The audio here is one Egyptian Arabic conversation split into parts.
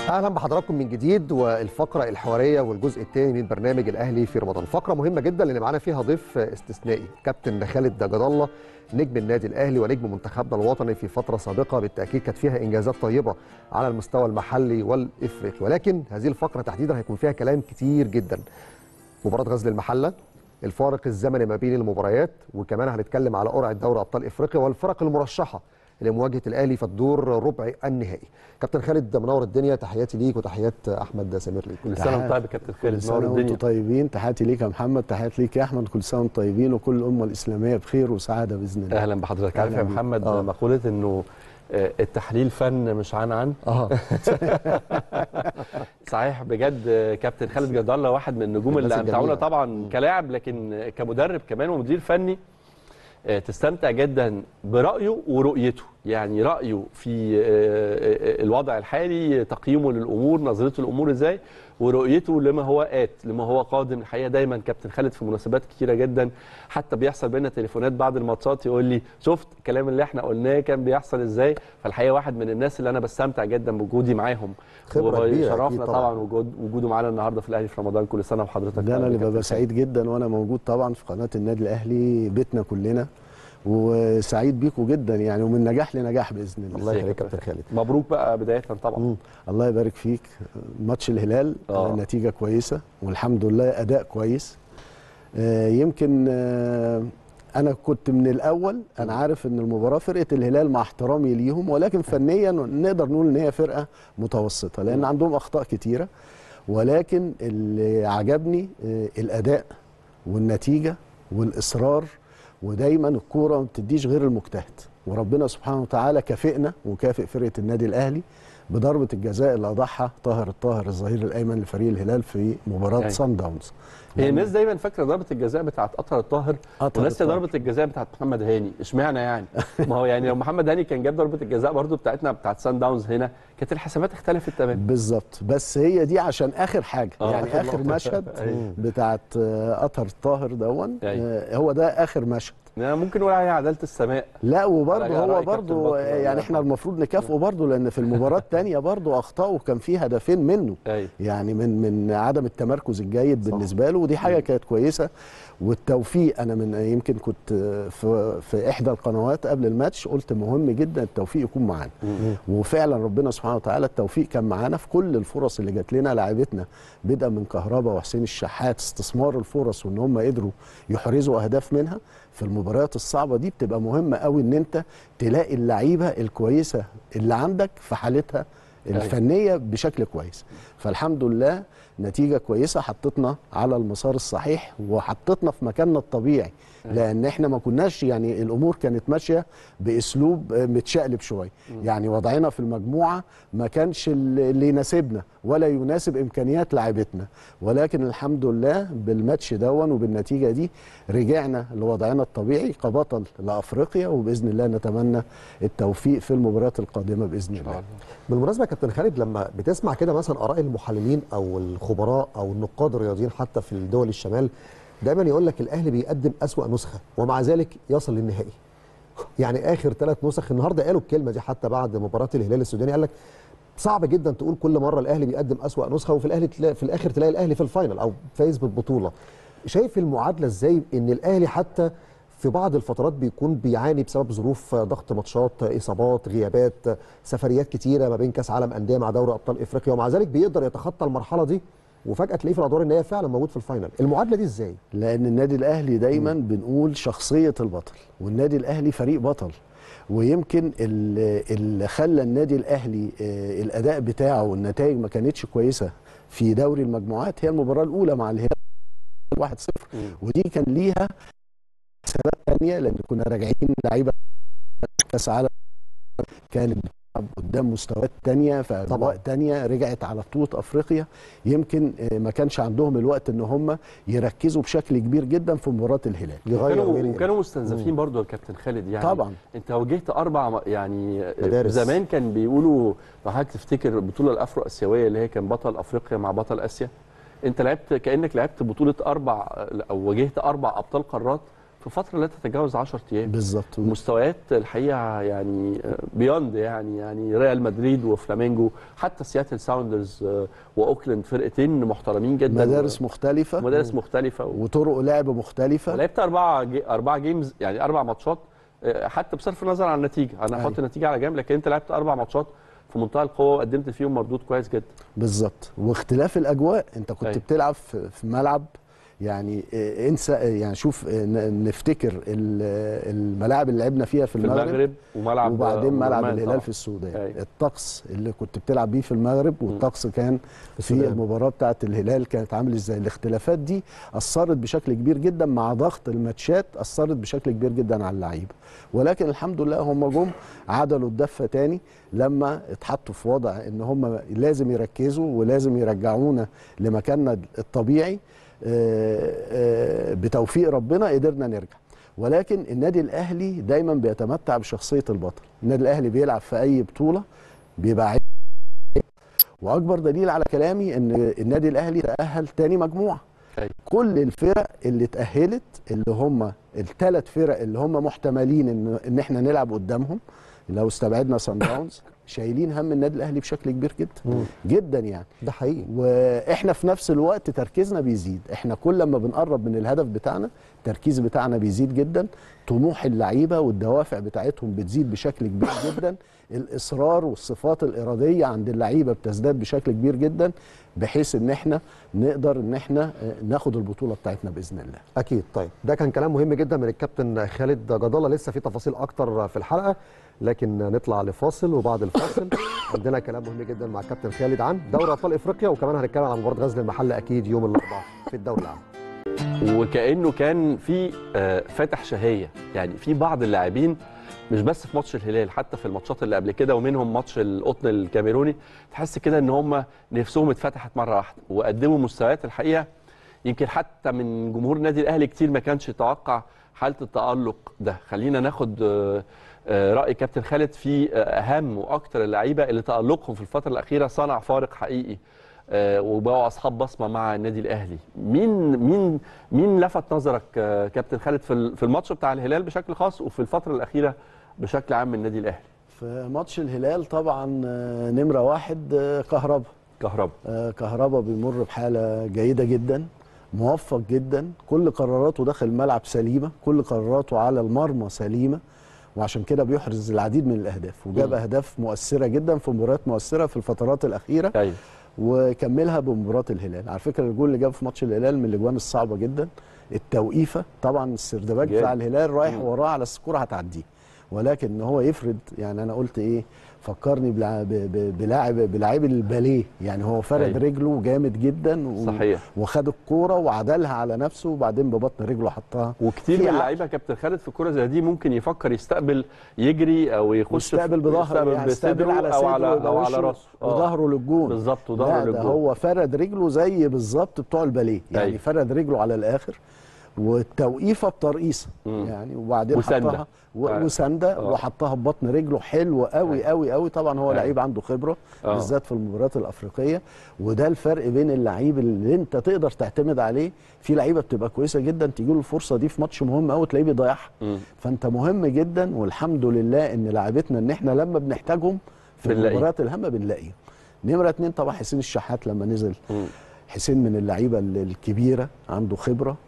اهلا بحضراتكم من جديد والفقره الحواريه والجزء الثاني من برنامج الاهلي في رمضان فقره مهمه جدا لان معانا فيها ضيف استثنائي كابتن خالد جد الله نجم النادي الاهلي ونجم منتخبنا الوطني في فتره سابقه بالتاكيد كانت فيها انجازات طيبه على المستوى المحلي والافريقي ولكن هذه الفقره تحديدا هيكون فيها كلام كتير جدا مباراه غزل المحله الفارق الزمني ما بين المباريات وكمان هنتكلم على قرعه دوري ابطال افريقيا والفرق المرشحه لمواجهه الاهلي في الدور ربع النهائي كابتن خالد منور الدنيا تحياتي ليك وتحيات احمد سمير ليك كل سنه وانت طيب يا كابتن كل خالد سنه منور وانتم الدنيا طيبين تحياتي ليك يا محمد تحياتي ليك يا احمد كل سنه وانتم طيبين وكل الامه الاسلاميه بخير وسعاده باذن الله اهلا بحضرتك عارف يا أهلاً بيك. محمد آه. مقوله انه آه، التحليل فن مش عن عن اه صحيح بجد آه، كابتن خالد جد الله واحد من النجوم الناس اللي امتعونا الجميلة. طبعا كلاعب لكن كمدرب كمان ومدير فني آه، تستمتع جدا برايه ورؤيته يعني رايه في آه، آه، الوضع الحالي تقييمه للامور نظرته للامور ازاي ورؤيته لما هو آت لما هو قادم الحقيقه دايما كابتن خالد في مناسبات كتيره جدا حتى بيحصل بينا تليفونات بعد الماتشات يقول لي شفت الكلام اللي احنا قلناه كان بيحصل ازاي فالحقيقه واحد من الناس اللي انا بستمتع جدا بوجودي معاهم خبرة كبيرة شرفنا أكيد طبعا, طبعاً. وجود وجوده معانا النهارده في الاهلي في رمضان كل سنه وحضرتك ده انا طيب اللي يا ببقى كابتن سعيد جدا وانا موجود طبعا في قناه النادي الاهلي بيتنا كلنا وسعيد بيكم جدا يعني ومن نجاح لنجاح باذن الله الله يخليك يا كابتن خالد مبروك بقى بدايه طبعا مم. الله يبارك فيك ماتش الهلال آه. آه. نتيجه كويسه والحمد لله اداء كويس آه يمكن آه انا كنت من الاول انا عارف ان المباراه فرقه الهلال مع احترامي ليهم ولكن فنيا نقدر نقول ان هي فرقه متوسطه لان عندهم اخطاء كتيره ولكن اللي عجبني آه الاداء والنتيجه والاصرار ودايما الكوره ما بتديش غير المجتهد وربنا سبحانه وتعالى كافئنا وكافئ فرقه النادي الاهلي بضربه الجزاء اللي اضحى طاهر الطاهر الظهير الايمن لفريق الهلال في مباراه أيوة. سان داونز هي الناس دايما فاكره ضربه الجزاء بتاعت اطهر الطاهر أطهر وناس الطاهر. ضربه الجزاء بتاعت محمد هاني اشمعنى يعني ما هو يعني لو محمد هاني كان جاب ضربه الجزاء برضو بتاعتنا بتاعت سان داونز هنا كانت الحسابات اختلفت تماما بالظبط بس هي دي عشان اخر حاجه آه، يعني آخر اخر نقطة. مشهد أيوة. بتاعت آه، اطهر الطاهر دون أيوة. آه، هو ده اخر مشهد أنا ممكن نقول عليها عداله السماء لا على وبرضه رأي هو كابتن برضه بكر، الله يعني احنا يرحمه. المفروض نكافئه برضه لان في المباراه الثانيه برضه اخطاءه كان فيه هدفين منه ايوه يعني من من عدم التمركز الجيد بالنسبه له ودي حاجه كانت كويسه والتوفيق انا من يمكن كنت في في احدى القنوات قبل الماتش قلت مهم جدا التوفيق يكون معانا وفعلا ربنا سبحانه وتعالى التوفيق كان معانا في كل الفرص اللي جات لنا لاعبتنا بدءا من كهربا وحسين الشحات استثمار الفرص وان هم قدروا يحرزوا اهداف منها في المباريات الصعبه دي بتبقى مهمه قوي ان انت تلاقي اللعيبه الكويسه اللي عندك في حالتها الفنيه بشكل كويس فالحمد لله نتيجه كويسه حطتنا على المسار الصحيح وحطتنا في مكاننا الطبيعي لان احنا ما كناش يعني الامور كانت ماشيه باسلوب آه، متشقلب شويه يعني وضعنا في المجموعه ما كانش اللي اللي يناسبنا ولا يناسب امكانيات لاعبتنا ولكن الحمد لله بالماتش دون وبالنتيجه دي رجعنا لوضعنا الطبيعي كبطل لافريقيا وباذن الله نتمنى التوفيق في المباريات القادمه باذن الله بالمناسبه يا كابتن خالد لما بتسمع كده مثلا اراء المحللين او الخبراء او النقاد الرياضيين حتى في الدول الشمال دايما يقول لك الاهلي بيقدم اسوا نسخه ومع ذلك يصل للنهائي يعني اخر ثلاث نسخ النهارده قالوا الكلمه دي حتى بعد مباراه الهلال السوداني قال لك صعب جدا تقول كل مره الاهلي بيقدم اسوا نسخه وفي الاهلي تلاقي في الاخر تلاقي الاهلي في الفاينل او فايز بالبطوله شايف المعادله ازاي ان الاهلي حتى في بعض الفترات بيكون بيعاني بسبب ظروف ضغط ماتشات اصابات غيابات سفريات كتيره ما بين كاس عالم انديه مع دوري ابطال افريقيا ومع ذلك بيقدر يتخطى المرحله دي وفجاه تلاقيه في الادوار النهائيه فعلا موجود في الفاينل المعادله دي ازاي لان النادي الاهلي دايما بنقول شخصيه البطل والنادي الاهلي فريق بطل ويمكن ال- اللي خلى النادي الاهلي آه، الاداء بتاعه والنتائج ما كانتش كويسه في دوري المجموعات هي المباراه الاولى مع الهلال 1-0 ودي كان ليها سبب ثانيه لان كنا راجعين لعيبه كاس عالم كانت بتلعب قدام مستويات تانية في طبعاً. اجواء تانية رجعت على بطوله افريقيا يمكن آه، ما كانش عندهم الوقت ان هم يركزوا بشكل كبير جدا في مباراه الهلال يغير كانوا وينقل. وكانوا مستنزفين برضو يا كابتن خالد يعني طبعاً. انت واجهت اربع م- يعني مدارس. زمان كان بيقولوا لو حضرتك تفتكر البطوله الافرو اسيويه اللي هي كان بطل افريقيا مع بطل اسيا انت لعبت كانك لعبت بطوله اربع او واجهت اربع ابطال قارات في في فتره لا تتجاوز 10 ايام بالظبط مستويات الحقيقه يعني بيوند يعني يعني ريال مدريد وفلامينجو حتى سياتل ساوندرز آه، واوكلاند فرقتين محترمين جدا مدارس مختلفه مدارس مختلفه و... وطرق لعب مختلفه لعبت اربعه جي... اربعه جيمز يعني اربع ماتشات آه، حتى بصرف النظر عن النتيجه انا هحط أيوة. النتيجه على جنب لكن انت لعبت اربع ماتشات في منتهى القوه وقدمت فيهم مردود كويس جدا بالظبط واختلاف الاجواء انت كنت أيوة. بتلعب في في ملعب يعني آه، انسى آه، يعني شوف آه، ن- نفتكر ال- آه، الملاعب اللي لعبنا فيها في في المغرب, المغرب وملعب وبعدين أبو ملعب رمان الهلال طبعاً. في السودان أيوة. الطقس اللي كنت بتلعب بيه في المغرب والطقس كان في السودان. المباراه بتاعه الهلال كانت عامل ازاي الاختلافات دي اثرت بشكل كبير جدا مع ضغط الماتشات اثرت بشكل كبير جدا على اللعيبه ولكن الحمد لله هم جم عدلوا الدفه تاني لما اتحطوا في وضع ان هم لازم يركزوا ولازم يرجعونا لمكاننا الطبيعي آه، آه، بتوفيق ربنا قدرنا نرجع ولكن النادي الاهلي دايما بيتمتع بشخصيه البطل النادي الاهلي بيلعب في اي بطوله بيبقى عايز واكبر دليل على كلامي ان النادي الاهلي تاهل تاني مجموعه أيوة. كل الفرق اللي اتاهلت اللي هم الثلاث فرق اللي هم محتملين ان ان احنا نلعب قدامهم لو استبعدنا سان داونز شايلين هم النادي الاهلي بشكل كبير جدا جدا يعني ده حقيقي واحنا في نفس الوقت تركيزنا بيزيد احنا كل ما بنقرب من الهدف بتاعنا التركيز بتاعنا بيزيد جدا طموح اللعيبه والدوافع بتاعتهم بتزيد بشكل كبير جدا الاصرار والصفات الاراديه عند اللعيبه بتزداد بشكل كبير جدا بحيث ان احنا نقدر ان احنا آه، ناخد البطوله بتاعتنا باذن الله اكيد طيب ده كان كلام مهم جدا من الكابتن خالد جدالة لسه في تفاصيل اكتر في الحلقه لكن نطلع لفاصل وبعد الفاصل عندنا كلام مهم جدا مع الكابتن خالد عن دوري ابطال افريقيا وكمان هنتكلم عن مباراه غزل المحله اكيد يوم الاربعاء في الدوري العام وكانه كان في آه، فاتح شهيه يعني في بعض اللاعبين مش بس في ماتش الهلال حتى في الماتشات اللي قبل كده ومنهم ماتش القطن الكاميروني تحس كده ان هم نفسهم اتفتحت مره واحده وقدموا مستويات الحقيقه يمكن حتى من جمهور النادي الاهلي كتير ما كانش يتوقع حاله التالق ده خلينا ناخد آه، آه، راي كابتن خالد في آه، اهم واكثر اللعيبه اللي تالقهم في الفتره الاخيره صنع فارق حقيقي آه، وبقوا اصحاب بصمه مع النادي الاهلي مين مين مين لفت نظرك آه، كابتن خالد في ال- في الماتش بتاع الهلال بشكل خاص وفي الفتره الاخيره بشكل عام من النادي الاهلي في ماتش الهلال طبعا آه، نمره واحد آه، كهربا كهربا آه، كهربا بيمر بحاله جيده جدا موفق جدا كل قراراته داخل الملعب سليمه كل قراراته على المرمى سليمه وعشان كده بيحرز العديد من الاهداف وجاب مم. اهداف مؤثره جدا في مباريات مؤثره في الفترات الاخيره ايوه وكملها بمباراه الهلال على فكره الجول اللي جابه في ماتش الهلال من الاجوان الصعبه جدا التوقيفه طبعا السردباك جامد. بتاع الهلال رايح مم. وراه على السكور هتعديه ولكن ان هو يفرد يعني انا قلت ايه فكرني بلع- ب- ب- بلاعب بلاعب الباليه يعني هو فرد أيوة. رجله جامد جدا و- صحيح وخد الكوره وعدلها على نفسه وبعدين ببطن رجله حطها وكتير في من عقل. اللعيبه يا كابتن خالد في الكوره زي دي ممكن يفكر يستقبل يجري او يخش في- يستقبل بظهره يستقبل يعني يستقبل بصدره على او صدره على ويبقى او على وشه راسه آه. وظهره للجون بالظبط لا وظهره ده للجول هو فرد رجله زي بالظبط بتوع الباليه يعني أيوة. فرد رجله على الاخر والتوقيفه بترقيصه مم. يعني وبعدين وسندة. حطها و- آه. وسنده آه. وحطها ببطن رجله حلو قوي أيوة. قوي قوي طبعا هو أيوة. لعيب عنده خبره آه. بالذات في المباريات الافريقيه وده الفرق بين اللعيب اللي انت تقدر تعتمد عليه في لعيبه بتبقى كويسه جدا تيجي له الفرصه دي في ماتش مهم قوي تلاقيه بيضيعها مم. فانت مهم جدا والحمد لله ان لعيبتنا ان احنا لما بنحتاجهم في بنلاقيه. المباريات الهامه بنلاقيهم نمره اتنين طبعا حسين الشحات لما نزل مم. حسين من اللعيبه ال- الكبيره عنده خبره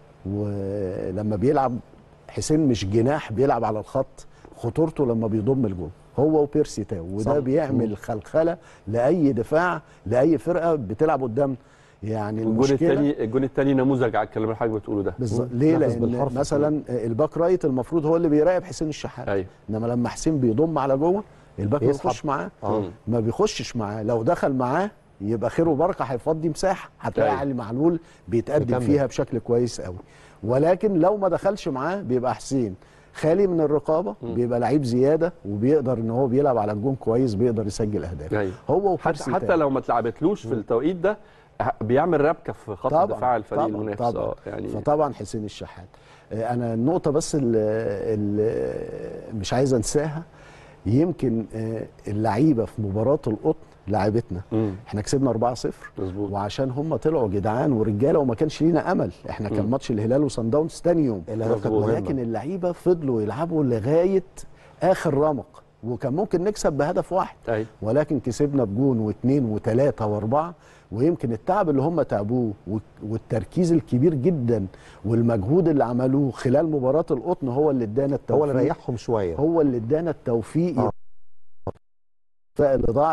ولما بيلعب حسين مش جناح بيلعب على الخط خطورته لما بيضم الجول هو وبيرسي تاو وده صح. بيعمل خلخله لاي دفاع لاي فرقه بتلعب قدام يعني الجون المشكله الثاني الجون الثاني نموذج على الكلام اللي حضرتك بتقوله ده بالظبط مم. ليه نفذ لان بالحرف مثلا الباك رايت المفروض هو اللي بيراقب حسين الشحات ايوه انما لما حسين بيضم على جوه الباك ما يسحب. بيخش معاه اه مم. ما بيخشش معاه لو دخل معاه يبقى خير وبركه هيفضي مساحه هتلاقي أيوة. علي معلول بيتقدم يكمل. فيها بشكل كويس قوي ولكن لو ما دخلش معاه بيبقى حسين خالي من الرقابه مم. بيبقى لعيب زياده وبيقدر ان هو بيلعب على الجون كويس بيقدر يسجل اهداف ايوه هو حتى وبيرسي حتى تاو. لو ما اتلعبتلوش في التوقيت ده ه- بيعمل ربكه في خط طبعاً، دفاع الفريق طبعاً، المنافس طبعاً. اه يعني فطبعا حسين الشحات آه، انا النقطه بس اللي مش عايز انساها يمكن آه، اللعيبه في مباراه القطن لاعبتنا مم. احنا كسبنا 4-0 مظبوط وعشان هم طلعوا جدعان ورجاله وما كانش لينا امل احنا كان مم. ماتش الهلال وصن داونز تاني يوم الهدف كان مظبوط. مهم ولكن اللعيبه فضلوا يلعبوا لغايه اخر رمق وكان ممكن نكسب بهدف واحد ايوه ولكن كسبنا بجون واثنين وثلاثه واربعه ويمكن التعب اللي هم تعبوه و- والتركيز الكبير جدا والمجهود اللي عملوه خلال مباراه القطن هو اللي ادانا التوفيق هو اللي ريحهم شويه هو اللي ادانا التوفيق آه. اللي ضاع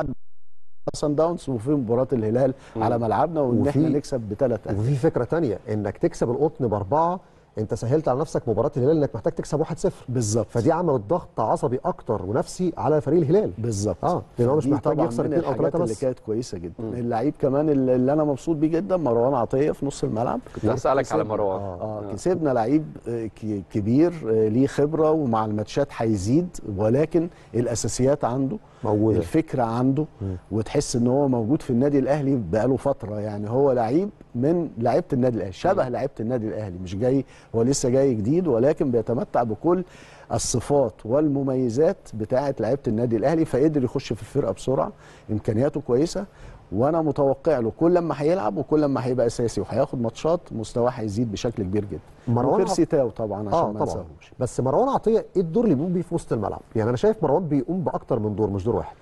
سان داونز وفي مباراه الهلال مم. على ملعبنا وان وفي- احنا نكسب بثلاث اهداف وفي فكره تانية انك تكسب القطن باربعه انت سهلت على نفسك مباراه الهلال انك محتاج تكسب 1-0 بالظبط فدي عملت ضغط عصبي اكتر ونفسي على فريق الهلال بالظبط اه لان هو مش دي محتاج طبعاً يخسر من اثنين او الحاجات ثلاثه اللي بس كانت كويسه جدا مم. اللعيب كمان اللي اللي انا مبسوط بيه جدا مروان عطيه في نص الملعب كنت هسالك على كسبنا- مروان اه كسبنا لعيب آه، ك- كبير آه، ليه خبره ومع الماتشات هيزيد ولكن الاساسيات عنده موجوده الفكره عنده مم. وتحس ان هو موجود في النادي الاهلي بقاله فتره يعني هو لعيب من لعيبه النادي الاهلي شبه لعيبه النادي الاهلي مش جاي هو لسه جاي جديد ولكن بيتمتع بكل الصفات والمميزات بتاعه لعيبه النادي الاهلي فقدر يخش في الفرقه بسرعه امكانياته كويسه وانا متوقع له كل ما هيلعب وكل ما هيبقى اساسي وهياخد ماتشات مستواه هيزيد بشكل كبير جدا مروان وبيرسي تاو طبعا عشان اه ما طبعا ننساهوش بس مروان عطيه ايه الدور اللي بيقوم بيه في وسط الملعب يعني انا شايف مروان بيقوم باكتر من دور مش دور واحد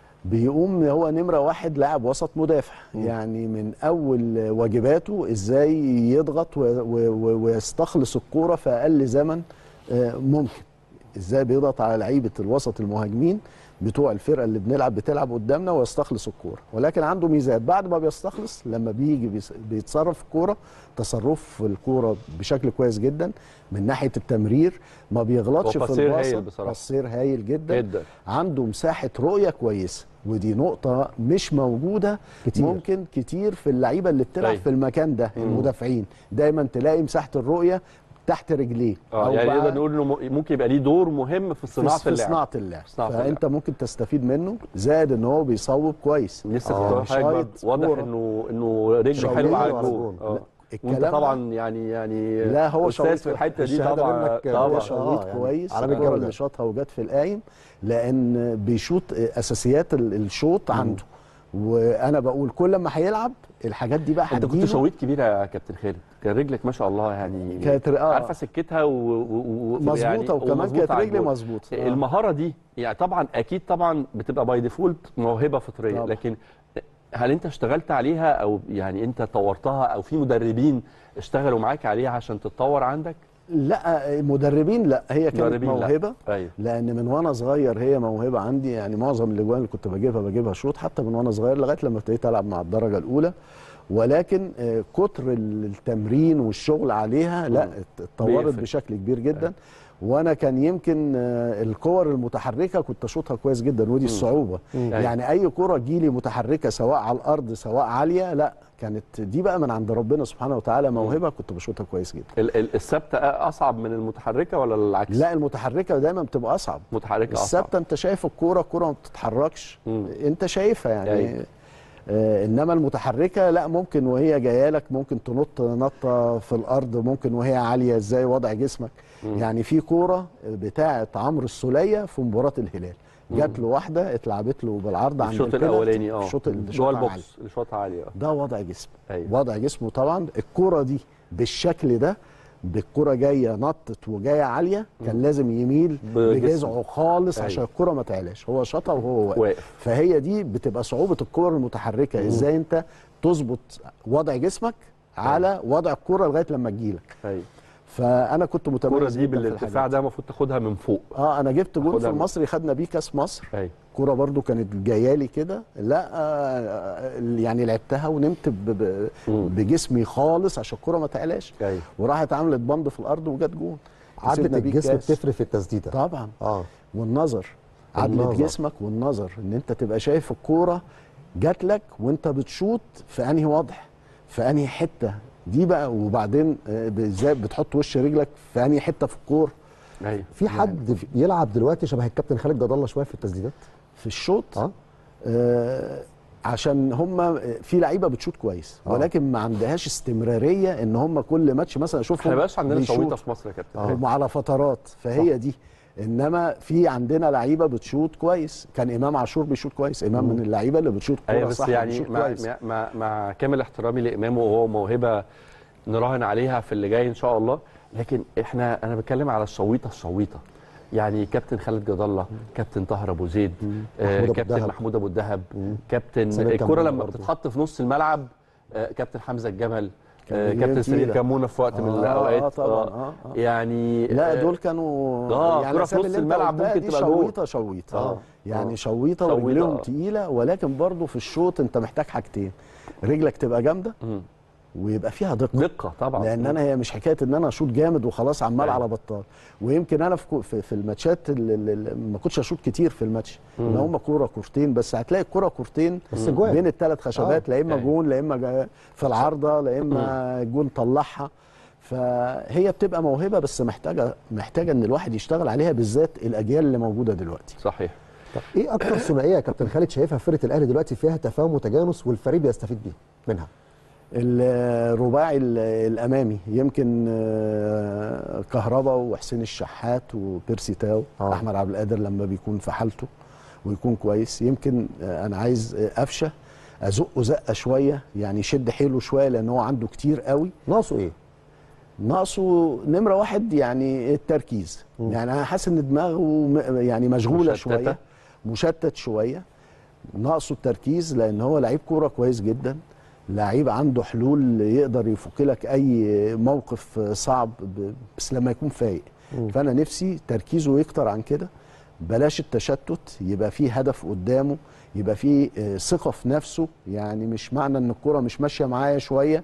بيقوم هو نمرة واحد لاعب وسط مدافع يعني من أول واجباته إزاي يضغط و- و- و- ويستخلص الكورة في أقل زمن آه، ممكن إزاي بيضغط على لعيبة الوسط المهاجمين بتوع الفرقة اللي بنلعب بتلعب قدامنا ويستخلص الكورة ولكن عنده ميزات بعد ما بيستخلص لما بيجي بيس- بيتصرف الكورة تصرف في الكورة بشكل كويس جدا من ناحية التمرير ما بيغلطش هو في قصير الباصة هايل بصراحة. قصير هايل جدا جدا عنده مساحه رؤيه كويسه ودي نقطه مش موجوده كتير. كتير. ممكن كتير في اللعيبه اللي بتلعب أيوة. في المكان ده مم. المدافعين دايما تلاقي مساحه الرؤيه تحت رجليه اه يعني بقى نقدر نقول انه م- ممكن يبقى ليه دور مهم في في, صناعه في اللعب صناعه اللعب في صناعة فانت ممكن تستفيد منه زائد ان هو بيصوب كويس لسه آه، كنت بقول لحضرتك شايط واضح كورة. انه انه رجله شايط حلوه على على الجول الجول. اه لا، وانت الكلام طبعا يعني يعني لا، هو استاذ شويط في الحته دي الشهادة طبعا منك هو طبعا آه، شويط يعني كويس علامة الكرة جودة. اللي شاطها وجت في القايم لان بيشوط اساسيات ال- الشوط عنده وانا بقول كل ما هيلعب الحاجات دي بقى انت كنت هتجيله. شويت كبير يا كابتن خالد كان رجلك ما شاء الله يعني كانت آه. عارفه سكتها و... و... و... مظبوطه يعني وكمان ومظبوطة كانت على رجلي الجول. مظبوطه آه. المهاره دي يعني طبعا اكيد طبعا بتبقى باي ديفولت موهبه فطريه طبعا. لكن هل انت اشتغلت عليها او يعني انت طورتها او في مدربين اشتغلوا معاك عليها عشان تتطور عندك لا مدربين لا هي كانت مدربين لا. موهبه ايوه لان من وانا صغير هي موهبه عندي يعني معظم الاجوان اللي كنت بجيبها بجيبها شوط حتى من وانا صغير لغايه لما ابتديت العب مع الدرجه الاولى ولكن آه، كتر التمرين والشغل عليها لا اتطورت بيفرق. بشكل كبير جدا وانا كان يمكن آه، الكور المتحركه كنت اشوطها كويس جدا ودي الصعوبه أيوة. يعني اي كره تجيلي متحركه سواء على الارض سواء عاليه لا كانت دي بقى من عند ربنا سبحانه وتعالى موهبه كنت بشوطها كويس جدا ال- ال- الثابته اصعب من المتحركه ولا العكس لا المتحركه دايما بتبقى اصعب متحركه اصعب الثابته انت شايف الكوره الكوره ما بتتحركش مم. انت شايفها يعني أيوة. آه انما المتحركه لا ممكن وهي جايه لك ممكن تنط نطه في الارض ممكن وهي عاليه ازاي وضع جسمك مم. يعني في كوره بتاعه عمرو السوليه في مباراه الهلال جات له واحده اتلعبت له بالعرض عند الشوط البلد. الاولاني اه الشوط اللي جوه شاطها عالي. البوكس اللي شاطها عاليه اه ده وضع جسم ايوه وضع جسمه طبعا الكرة دي بالشكل ده بالكرة جاية نطت وجاية عالية كان لازم يميل بجسمه. بجذعه خالص أيوة. عشان الكرة ما تعلاش هو شاطها وهو واقف واقف فهي دي بتبقى صعوبة الكرة المتحركة ازاي انت تظبط وضع جسمك على وضع الكرة لغاية لما تجيلك ايوه فأنا كنت الكوره متميز دي جدا في بالارتفاع الحاجات ده المفروض تاخدها من فوق اه انا جبت جول في خدها من- المصري خدنا بيه كاس مصر ايوه كرة برضو كانت جايه لي كده لا آه، يعني لعبتها ونمت ب- ب- مم. بجسمي خالص عشان الكرة ما تعلاش ايوه وراحت عملت بند في الارض وجت جون عدة كسبنا بيه الجسم الكاس. بتفرق في التسديده طبعا اه والنظر عدلة النظر. جسمك والنظر ان انت تبقى شايف الكوره جات لك وانت بتشوط في انهي وضع في انهي حته دي بقى وبعدين آه، ازاي بتحط وش رجلك في انهي حته في الكوره ايوه في حد يلعب دلوقتي شبه الكابتن خالد جد الله شويه في التسديدات في الشوط اه آه عشان هم في لعيبه بتشوط كويس آه. ولكن ما عندهاش استمراريه ان هم كل ماتش مثلا اشوفهم احنا بقاش عندنا بيشوط. شويطه في مصر يا كابتن آه. هم على فترات فهي دي انما في عندنا لعيبه بتشوط كويس كان امام عاشور بيشوط كويس امام من اللعيبه اللي بتشوط كوره ايوه بس صح يعني بيشوط مع, كويس مع, مع, مع كامل احترامي لامامه وهو موهبه نراهن عليها في اللي جاي ان شاء الله لكن احنا انا بتكلم على الشويطه الشويطه يعني كابتن خالد جد الله كابتن طاهر ابو زيد آه محمود أبو كابتن الدهب. محمود ابو الدهب كابتن سمير الكره كمونة لما برضه. بتتحط في نص الملعب آه كابتن حمزه الجمل كان آه ليه كابتن سمير تقيلة. كمونه في وقت من آه، الاوقات آه طبعاً، آه، آه. يعني لا آه، دول كانوا آه، كرة في الأسامي نص اللي أنت الملعب قلتها ممكن دي تبقى جول. شويطه شويطه آه، يعني آه. شويطه شويطة، ورجليهم آه. تقيله ولكن برضه في الشوط انت محتاج حاجتين رجلك تبقى جامده مم. ويبقى فيها دقه دقه طبعا لان انا هي مش حكايه ان انا اشوط جامد وخلاص عمال أيوة. على بطال ويمكن انا في كو- في, في الماتشات اللي- اللي ما كنتش اشوط كتير في الماتش ان هم كوره كورتين بس هتلاقي الكوره كورتين بس جوان. بين الثلاث خشبات آه. لا اما أيوة. جون لا اما جا- في العارضه لا اما جون طلعها فهي بتبقى موهبه بس محتاجه محتاجه ان الواحد يشتغل عليها بالذات الاجيال اللي موجوده دلوقتي صحيح طب ايه اكتر ثنائيه يا كابتن خالد شايفها فرقه الاهلي دلوقتي فيها تفاهم وتجانس والفريق بيستفيد بيه منها الرباعي ال- الامامي يمكن آه، كهربا وحسين الشحات وبيرسي تاو آه. احمد عبد القادر لما بيكون في حالته ويكون كويس يمكن آه، انا عايز آه، قفشه ازقه زقه شويه يعني يشد حيله شويه لان هو عنده كتير قوي ناقصه ايه؟ ناقصه نمره واحد يعني التركيز مم. يعني انا حاسس ان دماغه م- يعني مشغوله مشتتة. شويه مشتت شويه ناقصه التركيز لان هو لعيب كوره كويس جدا لعيب عنده حلول يقدر يفك لك اي موقف صعب ب- بس لما يكون فايق مم. فانا نفسي تركيزه يكتر عن كده بلاش التشتت يبقى فيه هدف قدامه يبقى فيه آه، ثقه في نفسه يعني مش معنى ان الكره مش ماشيه معايا شويه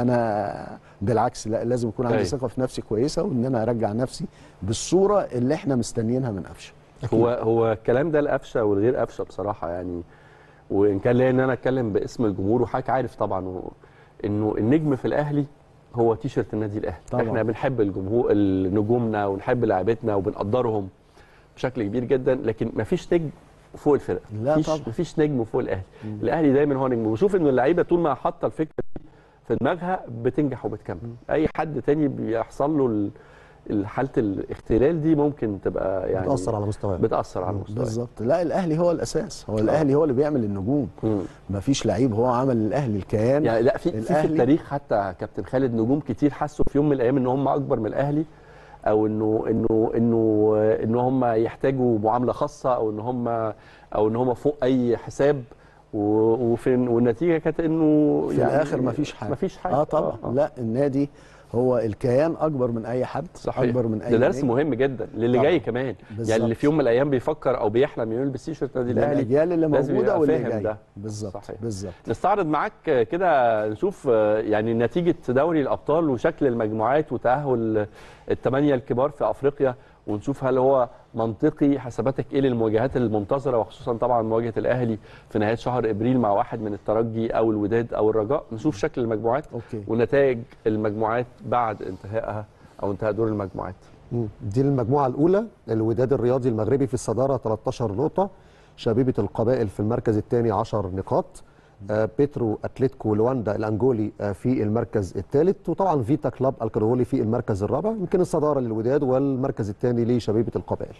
فانا بالعكس لا لازم يكون عندي أيوة. ثقه في نفسي كويسه وان انا ارجع نفسي بالصوره اللي احنا مستنيينها من قفشه هو هو الكلام ده القفشه والغير قفشه بصراحه يعني وان كان ليا ان انا اتكلم باسم الجمهور وحضرتك عارف طبعا و- انه النجم في الاهلي هو تيشرت النادي الاهلي طبعاً. احنا بنحب الجمهور نجومنا ونحب لاعبتنا وبنقدرهم بشكل كبير جدا لكن مفيش نجم فوق الفرقه لا مفيش طبعاً. مفيش نجم فوق الاهلي الاهلي دايما هو نجم وبشوف ان اللعيبه طول ما حاطه الفكره دي في دماغها بتنجح وبتكمل اي حد تاني بيحصل له ال- ال- حاله الاختلال دي ممكن تبقى يعني بتاثر على مستواه بتاثر على المستوى بالظبط لا الاهلي هو الاساس هو الاهلي هو اللي بيعمل النجوم مم. مفيش لعيب هو عمل الاهلي الكيان يعني لا في في, في الأهلي- التاريخ حتى كابتن خالد نجوم كتير حسوا في يوم من الايام ان هم اكبر من الاهلي او انه انه انه ان هم يحتاجوا معامله خاصه او ان هم او ان هم فوق اي حساب و- وفي والنتيجه كانت انه في الاخر مفيش حاجه مفيش حاجه اه طبعا آه. لا النادي هو الكيان اكبر من اي حد صحيح اكبر من اي ده درس نجم. مهم جدا للي طبعاً. جاي كمان بالظبط. يعني اللي في يوم من الايام بيفكر او بيحلم يلبس تيشيرت النادي الاهلي الاجيال اللي لازم موجوده يبقى واللي فاهم جاي ده. بالظبط صحيح. بالظبط نستعرض معاك كده نشوف آه، يعني نتيجة دوري الأبطال وشكل المجموعات وتأهل الثمانية الكبار في أفريقيا ونشوف هل هو منطقي حساباتك إيه للمواجهات المنتظرة وخصوصا طبعا مواجهة الأهلي في نهاية شهر إبريل مع واحد من الترجي أو الوداد أو الرجاء نشوف شكل المجموعات اوكي ونتائج المجموعات بعد انتهائها أو انتهاء دور المجموعات مم. دي المجموعه الاولى الوداد الرياضي المغربي في الصداره 13 نقطه شبيبه القبائل في المركز الثاني 10 نقاط آه، بيترو اتلتيكو لواندا الانجولي آه، في المركز الثالث وطبعا فيتا كلاب الكرهولي في المركز الرابع يمكن الصداره للوداد والمركز الثاني لشبيبه القبائل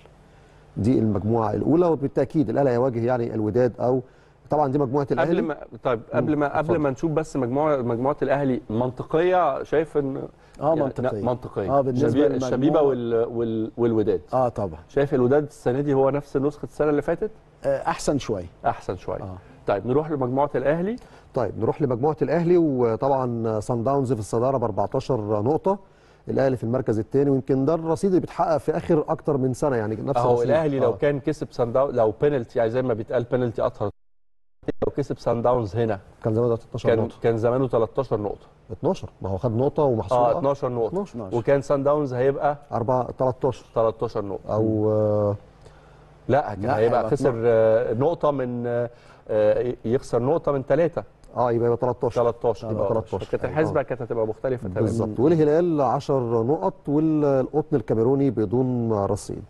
دي المجموعه الاولى وبالتاكيد الاهلي هيواجه يعني الوداد او طبعا دي مجموعه قبل الاهلي ما طيب قبل ما قبل اتفضل. ما نشوف بس مجموعة مجموعة الأهلي منطقية شايف إن اه يعني منطقيا لا، منطقية اه بالنسبه شبيبة- للمجموعة- الشبيبة وال... وال... والوداد اه طبعا شايف الوداد السنه دي هو نفس نسخه السنه اللي فاتت آه احسن شويه احسن شويه آه. طيب نروح لمجموعه الاهلي طيب نروح لمجموعه الاهلي وطبعا سان داونز في الصداره ب 14 نقطه الاهلي في المركز الثاني ويمكن ده الرصيد اللي بيتحقق في اخر اكتر من سنه يعني نفس اهو الرصيد. الاهلي لو آه. كان كسب سان داونز لو بينالتي يعني زي ما بيتقال بينالتي اطهر لو كسب سان داونز هنا كان زمان 13 كان نقطه كان زمانه 13 نقطه 12 ما هو خد نقطه ومحسوب اه 12 نقطه 12 وكان سان داونز هيبقى 4 13 13 نقطه او آه، لا كان لا، هيبقى هيبقى خسر آه، نقطه من آه، آه، يخسر نقطه من ثلاثه اه يبقى يبقى 13 13 يبقى آه، 13. كانت الحسبه كانت هتبقى مختلفه تماما بالظبط والهلال 10 نقط والقطن الكاميروني بدون رصيد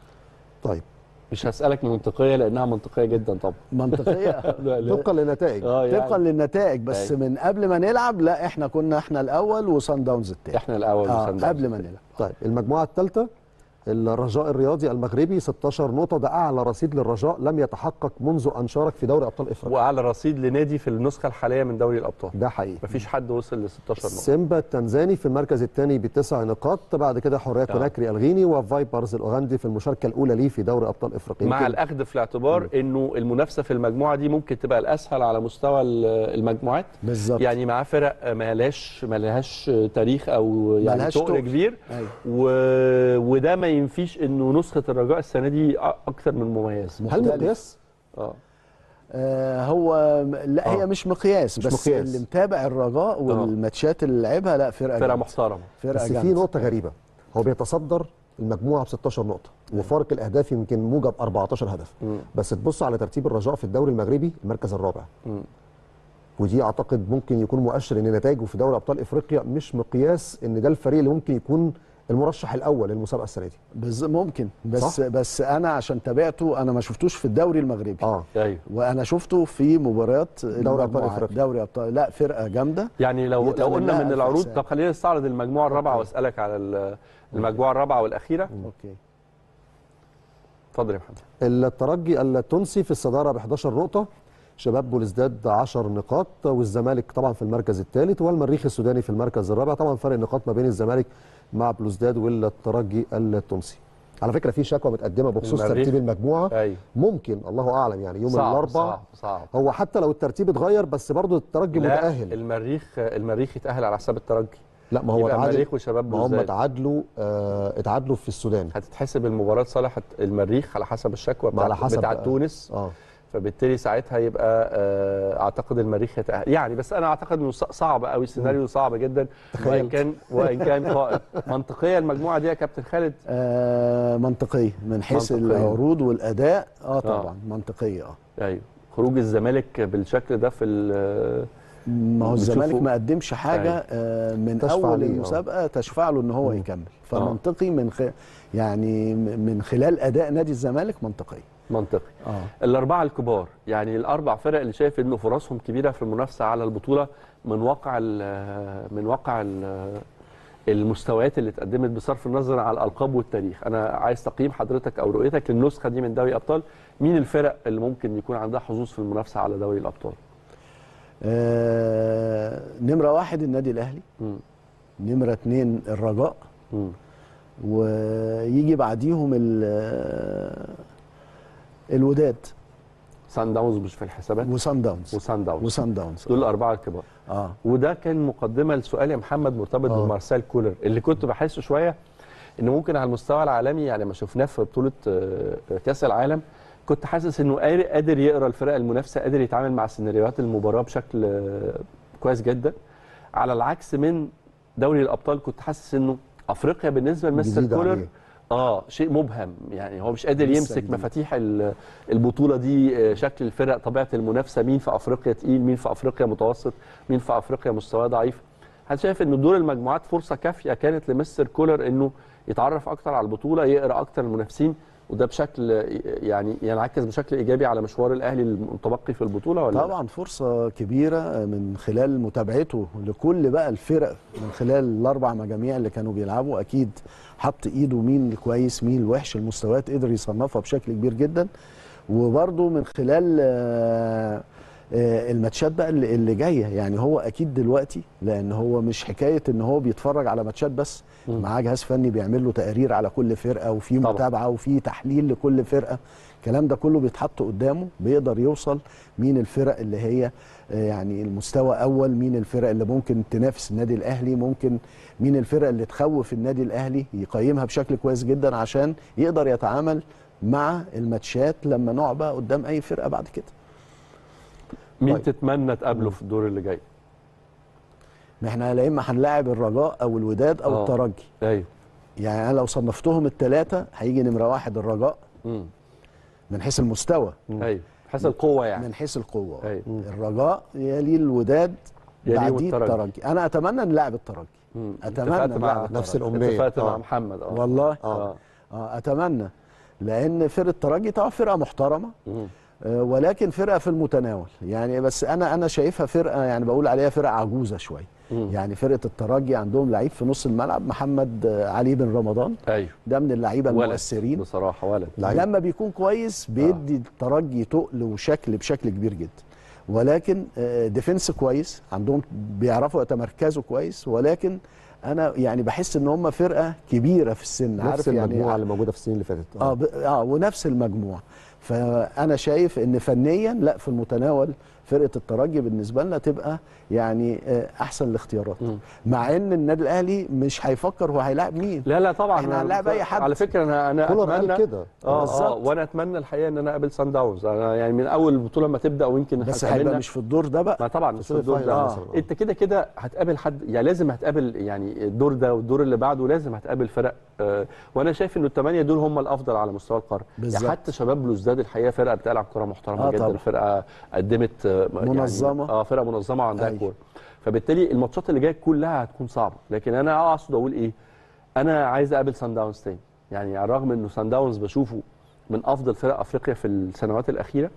طيب مش هسالك منطقيه لانها منطقيه جدا طبعا منطقيه لا، لا. طبقا للنتائج اه يعني طبقا للنتائج بس أيوة. من قبل ما نلعب لا احنا كنا احنا الاول وصن داونز الثاني احنا الاول آه وصن داونز قبل ما نلعب طيب المجموعه الثالثه الرجاء الرياضي المغربي 16 نقطه ده اعلى رصيد للرجاء لم يتحقق منذ ان شارك في دوري ابطال افريقيا واعلى رصيد لنادي في النسخه الحاليه من دوري الابطال ده حقيقي مفيش حد وصل ل 16 نقطه سيمبا التنزاني في المركز الثاني بتسع نقاط بعد كده حريه كوناكري الغيني وفايبرز الاوغندي في المشاركه الاولى ليه في دوري ابطال افريقيا مع يمكن الاخذ في الاعتبار انه المنافسه في المجموعه دي ممكن تبقى الاسهل على مستوى ال- المجموعات بالظبط يعني معاه فرق ما لهاش ما لهاش تاريخ او يعني ملهاش تقل تقل. كبير أيوة. و... وده ما ينفيش انه نسخه الرجاء السنه دي أ- اكثر من مميز هل مختلف. مقياس اه آه هو لا هي آه. مش مقياس مش بس مقياس. اللي متابع الرجاء والماتشات اللي لعبها لا فرقه فرقه جامدة. محترمه فرقه بس في جامدة. نقطه غريبه هو بيتصدر المجموعه ب 16 نقطه وفارق الاهداف يمكن موجب 14 هدف مم. بس تبص على ترتيب الرجاء في الدوري المغربي المركز الرابع مم. ودي اعتقد ممكن يكون مؤشر ان نتائجه في دوري ابطال افريقيا مش مقياس ان ده الفريق اللي ممكن يكون المرشح الاول للمسابقه السنه دي بز ممكن بس صح؟ بس انا عشان تابعته انا ما شفتوش في الدوري المغربي اه ايوه وانا شفته في مباريات دوري أبطال المجموعات. أفريقيا. دوري ابطال لا فرقه جامده يعني لو لو يتعمل قلنا لها من العروض الفرسان. طب خلينا نستعرض المجموعه الرابعه واسالك على ال- المجموعه الرابعه والاخيره اوكي اتفضل يا محمد الترجي التونسي في الصداره ب 11 نقطه شباب بولزداد 10 نقاط والزمالك طبعا في المركز الثالث والمريخ السوداني في المركز الرابع طبعا فرق نقاط ما بين الزمالك مع بلوزداد والترجي التونسي على فكره في شكوى متقدمه بخصوص المريخ. ترتيب المجموعه ايوه ممكن الله اعلم يعني يوم صعب الاربعاء صعب صعب هو حتى لو الترتيب اتغير بس برضه الترجي لا متاهل المريخ المريخ يتاهل على حساب الترجي لا ما هو يبقى اتعادل المريخ وشباب ما هم بلوزداد اتعادلوا آه اتعادلوا في السودان هتتحسب المباراه لصالح المريخ على حسب الشكوى ما على بتاعت, حسب بتاعت بقى. تونس اه فبالتالي ساعتها يبقى آه، اعتقد المريخ يتأهل يعني بس انا اعتقد انه ص- صعب قوي السيناريو صعب جدا وان تخيلت. كان وان كان قائم منطقيه المجموعه دي يا كابتن خالد آه منطقيه من حيث منطقية. العروض والاداء اه طبعا منطقيه اه ايوه خروج الزمالك بالشكل ده في ال- ما هو بتشوفه- الزمالك ما قدمش حاجه آه من تشفع اول ليه، آه. المسابقه تشفع له ان هو يكمل فمنطقي من خ... يعني م- من خلال اداء نادي الزمالك منطقيه منطقي اه الاربعه الكبار يعني الاربع فرق اللي شايف انه فرصهم كبيره في المنافسه على البطوله من واقع ال- من واقع ال- المستويات اللي اتقدمت بصرف النظر على الالقاب والتاريخ انا عايز تقييم حضرتك او رؤيتك للنسخه دي من دوري الابطال مين الفرق اللي ممكن يكون عندها حظوظ في المنافسه على دوري الابطال آه نمره واحد النادي الاهلي مم. نمره اتنين الرجاء مم. ويجي بعديهم ال- الوداد سان داونز مش في الحسابات وسان داونز وسان داونز وسان داونز دول الاربعه الكبار اه وده كان مقدمه لسؤال يا محمد مرتبط آه. بمارسيل كولر اللي كنت بحسه شويه انه ممكن على المستوى العالمي يعني ما شفناه في بطوله آه، كاس العالم كنت حاسس انه قادر قادر يقرا الفرق المنافسه قادر يتعامل مع سيناريوهات المباراه بشكل آه، كويس جدا على العكس من دوري الابطال كنت حاسس انه افريقيا بالنسبه لمستر جديدة كولر عليه. اه شيء مبهم يعني هو مش قادر لسه يمسك جديد. مفاتيح ال- البطوله دي آه، شكل الفرق طبيعه المنافسه مين في افريقيا تقيل مين في افريقيا متوسط مين في افريقيا مستواه ضعيف انا شايف ان دور المجموعات فرصه كافيه كانت لمستر كولر انه يتعرف اكتر على البطوله يقرا اكتر المنافسين وده بشكل يعني ينعكس بشكل ايجابي على مشوار الاهلي المتبقي في البطوله ولا لا؟ طبعا فرصة كبيرة من خلال متابعته لكل بقى الفرق من خلال الأربع مجاميع اللي كانوا بيلعبوا أكيد حط إيده مين الكويس مين الوحش المستويات قدر يصنفها بشكل كبير جدا وبرده من خلال آه، آه، الماتشات بقى اللي اللي جايه يعني هو اكيد دلوقتي لان هو مش حكايه ان هو بيتفرج على ماتشات بس مم. معاه جهاز فني بيعمل له تقارير على كل فرقه وفي طبعا. متابعه وفي تحليل لكل فرقه الكلام ده كله بيتحط قدامه بيقدر يوصل مين الفرق اللي هي آه، يعني المستوى اول مين الفرق اللي ممكن تنافس النادي الاهلي ممكن مين الفرق اللي تخوف النادي الاهلي يقيمها بشكل كويس جدا عشان يقدر يتعامل مع الماتشات لما نقع بقى قدام اي فرقه بعد كده مين طيب. تتمنى تقابله في الدور اللي جاي؟ ما احنا لا اما هنلاعب الرجاء او الوداد او آه. الترجي ايوه يعني انا لو صنفتهم الثلاثه هيجي نمره واحد الرجاء مم. من حيث المستوى ايوه حاسس القوه يعني من حيث القوه أيوة. الرجاء يلي الوداد يليه بعديه والترجي. الترجي انا اتمنى نلعب الترجي مم. أتمنى اتفقت مع نلعب نفس الترجي. الأمنية. اتفقت مع آه. محمد اه والله اه اه اتمنى لان فرقه الترجي طبعا فرقه محترمه مم. آه، ولكن فرقه في المتناول يعني بس انا انا شايفها فرقه يعني بقول عليها فرقه عجوزه شويه مم. يعني فرقه الترجي عندهم لعيب في نص الملعب محمد آه، علي بن رمضان ايوه ده من اللعيبه ولد المؤثرين بصراحه ولد لعيب. لما بيكون كويس بيدي الترجي تقل وشكل بشكل كبير جدا ولكن آه، ديفنس كويس عندهم بيعرفوا يتمركزوا كويس ولكن انا يعني بحس ان هم فرقه كبيره في السن نفس عارف يعني المجموعه اللي موجوده في السنين اللي فاتت اه ب... اه ونفس المجموعه فانا شايف ان فنيا لا في المتناول فرقه الترجي بالنسبه لنا تبقى يعني آه، احسن الاختيارات مم. مع ان النادي الاهلي مش هيفكر هو هيلاعب مين لا لا طبعا إحنا أنا- هنلاعب أي حد. على فكره انا انا كولر قال اتمنى كده اه اه بالظبط. وانا اتمنى الحقيقه ان انا اقابل سان داونز انا يعني من اول البطوله ما تبدا ويمكن بس هتقابلنا- هيبقى مش في الدور ده بقى ما طبعا مش في الدور ده الفاينل آه. مثلاً، آه. انت كده كده هتقابل حد يعني لازم هتقابل يعني الدور ده والدور اللي بعده لازم هتقابل فرق آه وانا شايف انه الثمانيه دول هم الافضل على مستوى القاره بالظبط. يعني حتى شباب بلوزداد الحقيقه فرقه بتلعب كره محترمه آه جدا طبعاً. فرقه قدمت آه يعني منظمة. اه فرقه منظمه وعندها أيوة. كوره فبالتالي الماتشات اللي جايه كلها هتكون صعبه لكن انا اقصد اقول ايه انا عايز اقابل سان داونز تاني يعني على الرغم انه سان داونز بشوفه من افضل فرق افريقيا في السنوات الاخيره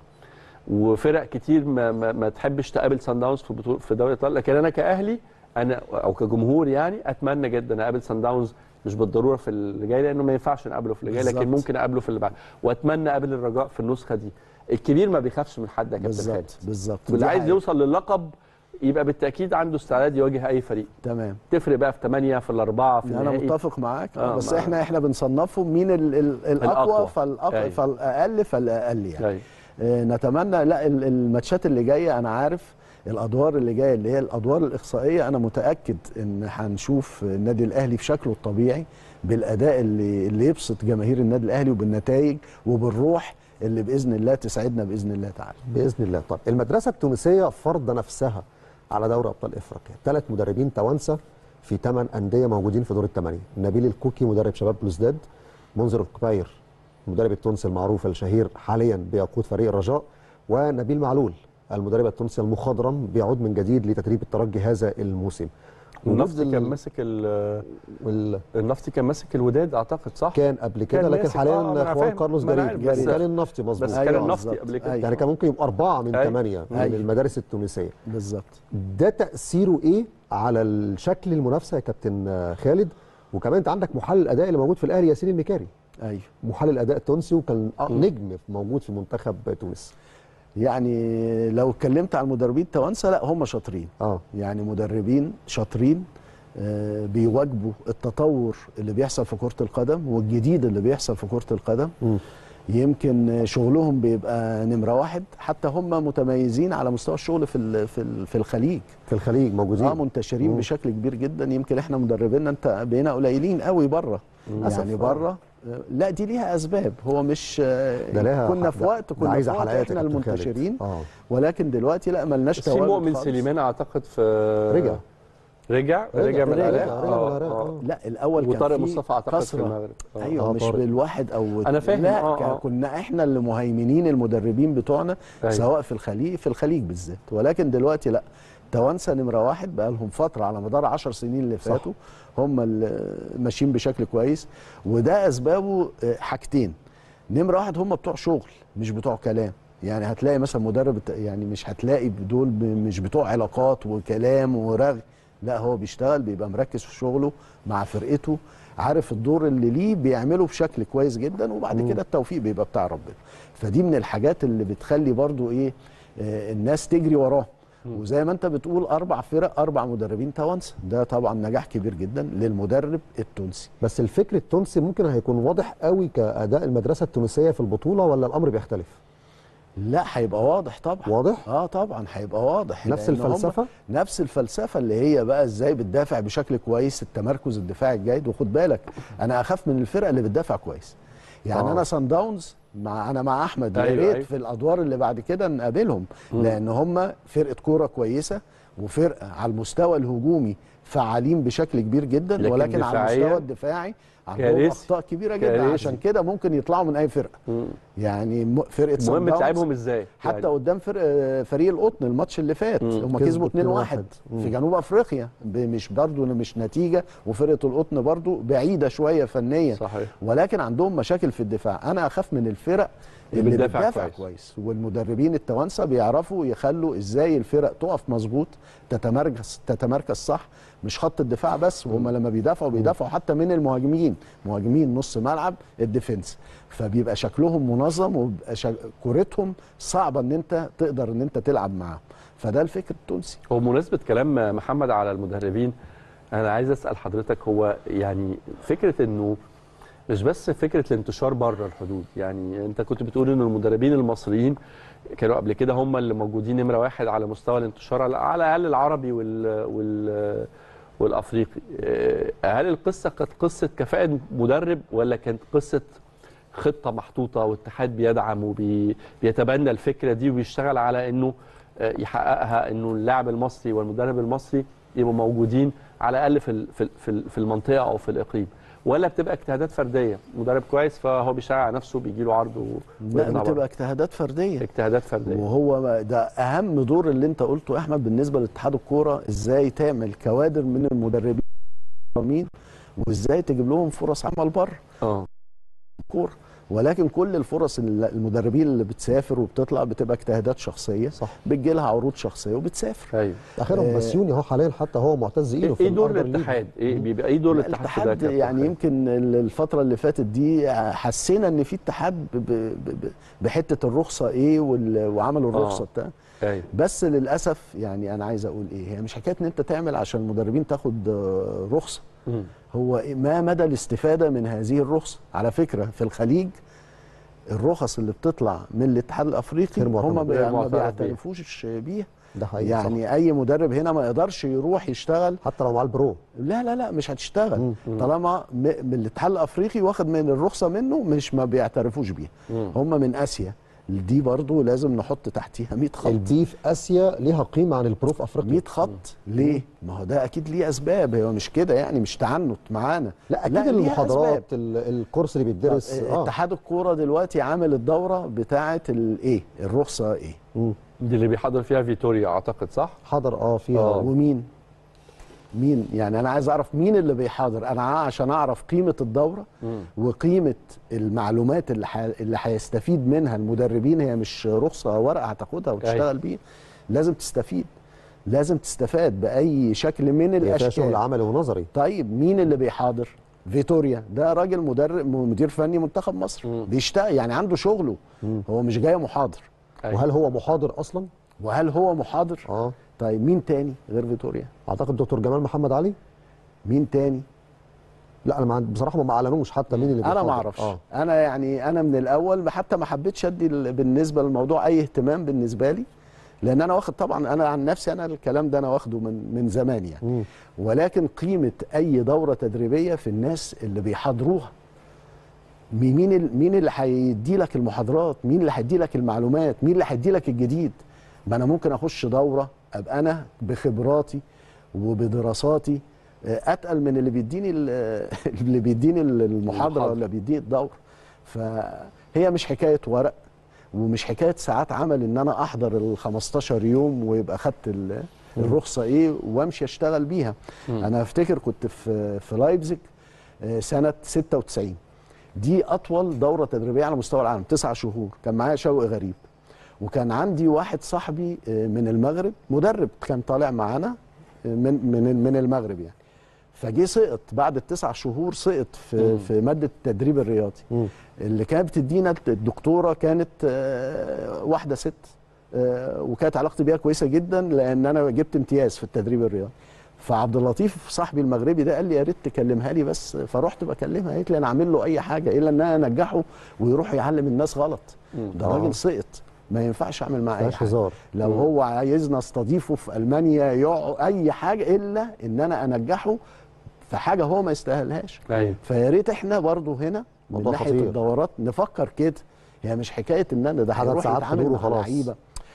وفرق كتير ما, ما, ما تحبش تقابل سان داونز في بطوله في دوري ايطاليا لكن انا كاهلي انا او كجمهور يعني اتمنى جدا اقابل سان داونز مش بالضروره في اللي جاي لانه ما ينفعش نقابله في اللي جاي لكن بالظبط. ممكن اقابله في اللي بعد واتمنى اقابل الرجاء في النسخه دي الكبير ما بيخافش من حد يا كابتن خالد بالظبط بالظبط واللي دي عايز حقيقة. يوصل للقب يبقى بالتاكيد عنده استعداد يواجه اي فريق تمام تفرق بقى في 8 في الاربعه في انا النهائي متفق معاك آه، بس ما- احنا احنا بنصنفهم مين ال ال الأقوى. الاقوى فالأقوى أيوة. فالاقل فالاقل يعني أيوة. آه، نتمنى لا ال- الماتشات اللي جايه انا عارف الادوار اللي جايه اللي هي الادوار الاقصائيه انا متاكد ان هنشوف النادي الاهلي في شكله الطبيعي بالاداء اللي اللي يبسط جماهير النادي الاهلي وبالنتائج وبالروح اللي باذن الله تسعدنا باذن الله تعالى باذن الله طب المدرسه التونسيه فرض نفسها على دوري ابطال افريقيا ثلاث مدربين توانسه في ثمان انديه موجودين في دور الثمانيه نبيل الكوكي مدرب شباب بلوزداد منذر القبير المدرب التونسي المعروف الشهير حاليا بيقود فريق الرجاء ونبيل معلول المدرب التونسي المخضرم بيعود من جديد لتدريب الترجي هذا الموسم النفطي وجود كان ال- ماسك ال- وال- النفطي كان ماسك الوداد اعتقد صح؟ كان قبل كده كان لكن ماسك، حاليا آه، أنا اخوان فاهم، كارلوس ما أنا جريد عارف، بس- كان النفطي مظبوط بس كان أيوة النفطي بالظبط. قبل كده أيوة. يعني كان ممكن يبقى أربعة من أيوة. ثمانية من أيوة. المدارس التونسية بالظبط ده تأثيره إيه على الشكل المنافسة يا كابتن آه، خالد وكمان أنت عندك محلل الأداء اللي موجود في الأهلي ياسين المكاري ايوه محلل الأداء التونسي وكان نجم موجود في منتخب تونس يعني لو اتكلمت عن المدربين التوانسه لا هم شاطرين اه يعني مدربين شاطرين آه، بيواجبوا التطور اللي بيحصل في كرة القدم والجديد اللي بيحصل في كرة القدم مم. يمكن شغلهم بيبقى نمرة واحد حتى هم متميزين على مستوى الشغل في ال- في ال- في الخليج في الخليج موجودين اه منتشرين مم. بشكل كبير جدا يمكن احنا مدربينا انت بقينا قليلين قوي بره للأسف، يعني آه. بره آه، لا دي ليها اسباب هو مش آه، ده لها كنا حق- في ده- وقت ده كنا في عايزة وقت حلقات يا احنا كابتن خالد. المنتشرين اه ولكن دلوقتي لا ملناش بس في تواجد مؤمن خالص. سليمان اعتقد في رجع. رجع رجع، رجع من رجع، العراق رجع من آه، العراق، آه. آه. لا الاول كان وطارق في مصطفى اعتقد في كثرة. المغرب آه. ايوه آه، مش طارق. بالواحد او أنا فاهم، لا آه، ك- آه. كنا احنا اللي مهيمنين المدربين بتوعنا أيوة. سواء في الخليج في الخليج بالذات ولكن دلوقتي لا توانسه نمره واحد بقى لهم فتره على مدار 10 سنين اللي صح. فاتوا هم اللي ماشيين بشكل كويس وده اسبابه آه، حاجتين نمره واحد هم بتوع شغل مش بتوع كلام يعني هتلاقي مثلا مدرب الت- يعني مش هتلاقي دول ب- مش بتوع علاقات وكلام ورغي لا هو بيشتغل بيبقى مركز في شغله مع فرقته عارف الدور اللي ليه بيعمله بشكل كويس جدا وبعد كده التوفيق بيبقى بتاع ربنا فدي من الحاجات اللي بتخلي برضو ايه آه الناس تجري وراه وزي ما انت بتقول اربع فرق اربع مدربين توانسه ده طبعا نجاح كبير جدا للمدرب التونسي بس الفكر التونسي ممكن هيكون واضح قوي كأداء المدرسة التونسية في البطولة ولا الأمر بيختلف؟ لا هيبقى واضح طبعا واضح؟ اه طبعا هيبقى واضح نفس لأن هم الفلسفة؟ نفس الفلسفه اللي هي بقى ازاي بتدافع بشكل كويس التمركز الدفاعي الجيد وخد بالك انا اخاف من الفرق اللي بتدافع كويس يعني آه. انا سان داونز مع انا مع احمد يا أيوة، ريت أيوة. في الادوار اللي بعد كده نقابلهم لان هم فرقه كوره كويسه وفرقه على المستوى الهجومي فعالين بشكل كبير جدا لكن ولكن على دفاعياً؟ المستوى الدفاعي عندهم كارثي. اخطاء كبيره جدا كارثي. عشان كده ممكن يطلعوا من اي فرقه مم. يعني م- فرقه صن المهم داونز تلعبهم ازاي حتى يعني قدام فرق فريق القطن الماتش اللي فات مم. هم كسبوا كسبوا 2-1 2-1. في جنوب افريقيا ب- مش برضه مش نتيجه وفرقه القطن برضه بعيده شويه فنيا صحيح ولكن عندهم مشاكل في الدفاع انا اخاف من الفرق اللي اللي بتدافع بتدافع كويس. كويس. كويس والمدربين التوانسه بيعرفوا يخلوا ازاي الفرق تقف مظبوط تتمركز تتمركز صح مش خط الدفاع بس وهم لما بيدافعوا بيدافعوا حتى من المهاجمين مهاجمين نص ملعب الديفنس فبيبقى شكلهم منظم وبيبقى شا... كورتهم صعبه ان انت تقدر ان انت تلعب معاهم فده الفكر التونسي هو بمناسبة كلام محمد على المدربين أنا عايز أسأل حضرتك هو يعني فكرة إنه مش بس فكرة الانتشار بره الحدود يعني أنت كنت بتقول إن المدربين المصريين كانوا قبل كده هم اللي موجودين نمرة واحد على مستوى الانتشار على على الأقل العربي وال وال والأفريقي آه، هل القصة كانت قصة كفاءة مدرب ولا كانت قصة خطة محطوطة واتحاد بيدعم وبيتبنى الفكرة دي وبيشتغل على إنه آه، يحققها انه اللاعب المصري والمدرب المصري يبقوا موجودين على الاقل في ال- في ال- في ال- في المنطقه او في الاقليم ولا بتبقى اجتهادات فرديه مدرب كويس فهو بيشتغل على نفسه بيجي له عرض و- لا ويطلع بتبقى بره. اجتهادات فرديه اجتهادات فرديه وهو ده اهم دور اللي انت قلته يا احمد بالنسبه لاتحاد الكوره ازاي تعمل كوادر من المدربين المحترمين وازاي تجيب لهم فرص عمل بره اه الكوره ولكن كل الفرص اللي- المدربين اللي بتسافر وبتطلع بتبقى اجتهادات شخصيه صح بتجي لها عروض شخصيه وبتسافر ايوه اخرهم آه، بسيوني اهو حاليا حتى هو معتز ايده ايه في إيه دور الأرض الليج. الاتحاد ايه بيبقى ايه دور الاتحاد في ده يا الاتحاد كابتن يعني خالد؟ يمكن ال- الفتره اللي فاتت دي حسينا ان في اتحاد ب- ب- ب- بحته الرخصه ايه وال- وعملوا الرخصه آه. بتاع ايوه بس للاسف يعني انا عايز اقول ايه هي مش حكايه ان انت تعمل عشان المدربين تاخد آه، رخصه مم. هو ما مدى الاستفاده من هذه الرخصه على فكره في الخليج الرخص اللي بتطلع من الاتحاد الافريقي غير معتمد. هم غير ما معترف بيها. بيعترفوش بيها ده حقيقي يعني يعني اي مدرب هنا ما يقدرش يروح يشتغل حتى لو معاه البرو لا لا لا مش هتشتغل مم. طالما م- من الاتحاد الافريقي واخد من الرخصه منه مش ما بيعترفوش بيها مم. هم من اسيا دي برضو لازم نحط تحتيها 100 خط البي في اسيا ليها قيمه عن البرو في افريقيا 100 خط ليه ما هو ده اكيد ليه اسباب هو مش كده يعني مش تعنت معانا لا اكيد ليها أسباب. المحاضرات ال- الكورس اللي بيدرس طب اه اتحاد الكوره دلوقتي عامل الدوره بتاعه الايه الرخصه ايه مم. دي اللي بيحضر فيها فيتوريا اعتقد صح حضر اه فيها آه. ومين مين يعني انا عايز اعرف مين اللي بيحاضر انا عشان اعرف قيمه الدوره مم. وقيمه المعلومات اللي ح... اللي هيستفيد منها المدربين هي مش رخصه ورقه هتاخدها وتشتغل بيها لازم تستفيد لازم تستفاد باي شكل من هي فيها شغل الاشكال عملي ونظري طيب مين اللي بيحاضر فيتوريا ده راجل مدرب مدير فني منتخب مصر مم. بيشتغل يعني عنده شغله مم. هو مش جاي محاضر أيوة. وهل هو محاضر اصلا وهل هو محاضر اه طيب مين تاني غير فيتوريا اعتقد دكتور جمال محمد علي مين تاني لا انا ما عند- بصراحه ما اعلنوش حتى مين اللي انا بيحاضر. ما اعرفش اه انا يعني انا من الاول حتى ما حبيتش ادي ال- بالنسبه للموضوع اي اهتمام بالنسبه لي لان انا واخد طبعا انا عن نفسي انا الكلام ده انا واخده من من زمان يعني مم. ولكن قيمه اي دوره تدريبيه في الناس اللي بيحاضروها مي- مين ال- مين اللي هيدي لك المحاضرات مين اللي هيدي لك المعلومات مين اللي هيدي لك الجديد ما انا ممكن اخش دوره ابقى انا بخبراتي وبدراساتي آه، اتقل من اللي بيديني ال- اللي بيديني المحاضره المحاضرة. ولا بيديني الدوره فهي مش حكايه ورق ومش حكايه ساعات عمل ان انا احضر ال 15 يوم ويبقى خدت ال- الرخصه ايه وامشي اشتغل بيها مم. انا افتكر كنت في في لايبزيج آه، سنه 96 دي اطول دوره تدريبيه على مستوى العالم تسعة شهور كان معايا شوقي غريب وكان عندي واحد صاحبي آه، من المغرب مدرب كان طالع معانا آه، من من من المغرب يعني فجه سقط بعد التسع شهور سقط في مم. في ماده التدريب الرياضي مم. اللي كانت بتدينا الدكتوره كانت آه، واحده ست آه، وكانت علاقتي بيها كويسه جدا لان انا جبت امتياز في التدريب الرياضي فعبد اللطيف صاحبي المغربي ده قال لي يا ريت تكلمها لي بس فرحت بكلمها قالت لي انا اعمل له اي حاجه الا ان انا انجحه ويروح يعلم الناس غلط مم. ده آه. راجل سقط ما ينفعش اعمل معاه اي فيهاش حاجه هزار لو مم. هو عايزنا استضيفه في المانيا يقعد اي حاجه الا ان انا انجحه في حاجه هو ما يستاهلهاش ايوه فيا ريت احنا برضو هنا من موضوع ناحيه خطير. الدورات نفكر كده هي مش حكايه ان انا ده عدد هيروح ساعات يتعامل حضور مع وخلاص. لعيبه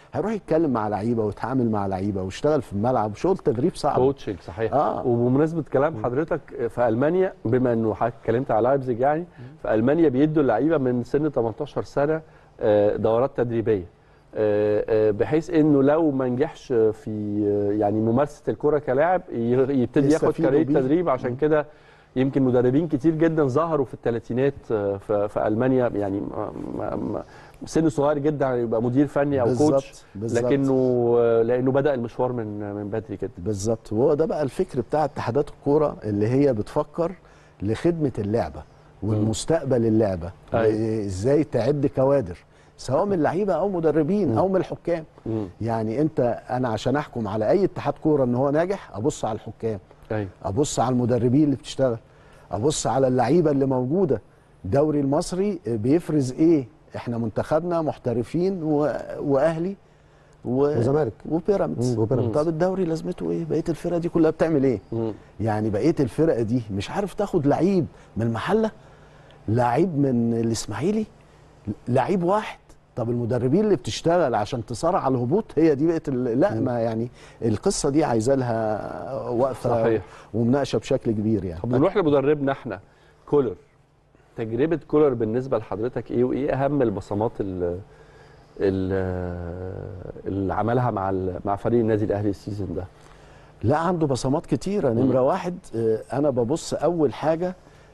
هيروح يتكلم مع لعيبه ويتعامل مع لعيبه ويشتغل في الملعب شغل تدريب صعب كوتشنج صحيح آه. وبمناسبه كلام حضرتك في المانيا بما انه حضرتك اتكلمت على لايبزيج يعني في المانيا بيدوا اللعيبه من سن 18 سنه آه، دورات تدريبيه آه، آه، بحيث انه لو ما نجحش في آه، يعني ممارسه الكره كلاعب ي- يبتدي ياخد يستفيدوا كارير بيه. تدريب عشان كده يمكن مدربين كتير جدا ظهروا في الثلاثينات آه، في في المانيا يعني ما- ما- ما- سن صغير جدا يبقى مدير فني او بالظبط، كوتش بالظبط. لكنه آه، لانه بدا المشوار من من بدري جدا بالظبط وهو ده بقى الفكر بتاع اتحادات الكوره اللي هي بتفكر لخدمه اللعبه والمستقبل اللعبه أيوة. ازاي تعد كوادر سواء من لعيبه او مدربين او من الحكام مم. يعني انت انا عشان احكم على اي اتحاد كوره ان هو ناجح ابص على الحكام ايوه ابص على المدربين اللي بتشتغل ابص على اللعيبه اللي موجوده الدوري المصري بيفرز ايه احنا منتخبنا محترفين و... واهلي و... وزمالك. وبيراميدز مم، وبيراميدز. طب الدوري لازمته ايه بقيه الفرقه دي كلها بتعمل ايه مم. يعني بقيه الفرقه دي مش عارف تاخد لعيب من المحله لعيب من الاسماعيلي لعيب واحد طب المدربين اللي بتشتغل عشان تصارع على الهبوط هي دي بقت ال- لا ما يعني القصه دي عايزه لها وقفه صحيح. ومناقشه بشكل كبير يعني طب نروح لمدربنا احنا كولر تجربه كولر بالنسبه لحضرتك ايه وايه اهم البصمات ال- ال- اللي عملها مع ال- مع فريق النادي الاهلي السيزون ده لا عنده بصمات كتيرة نمرة واحد آه، أنا ببص أول حاجة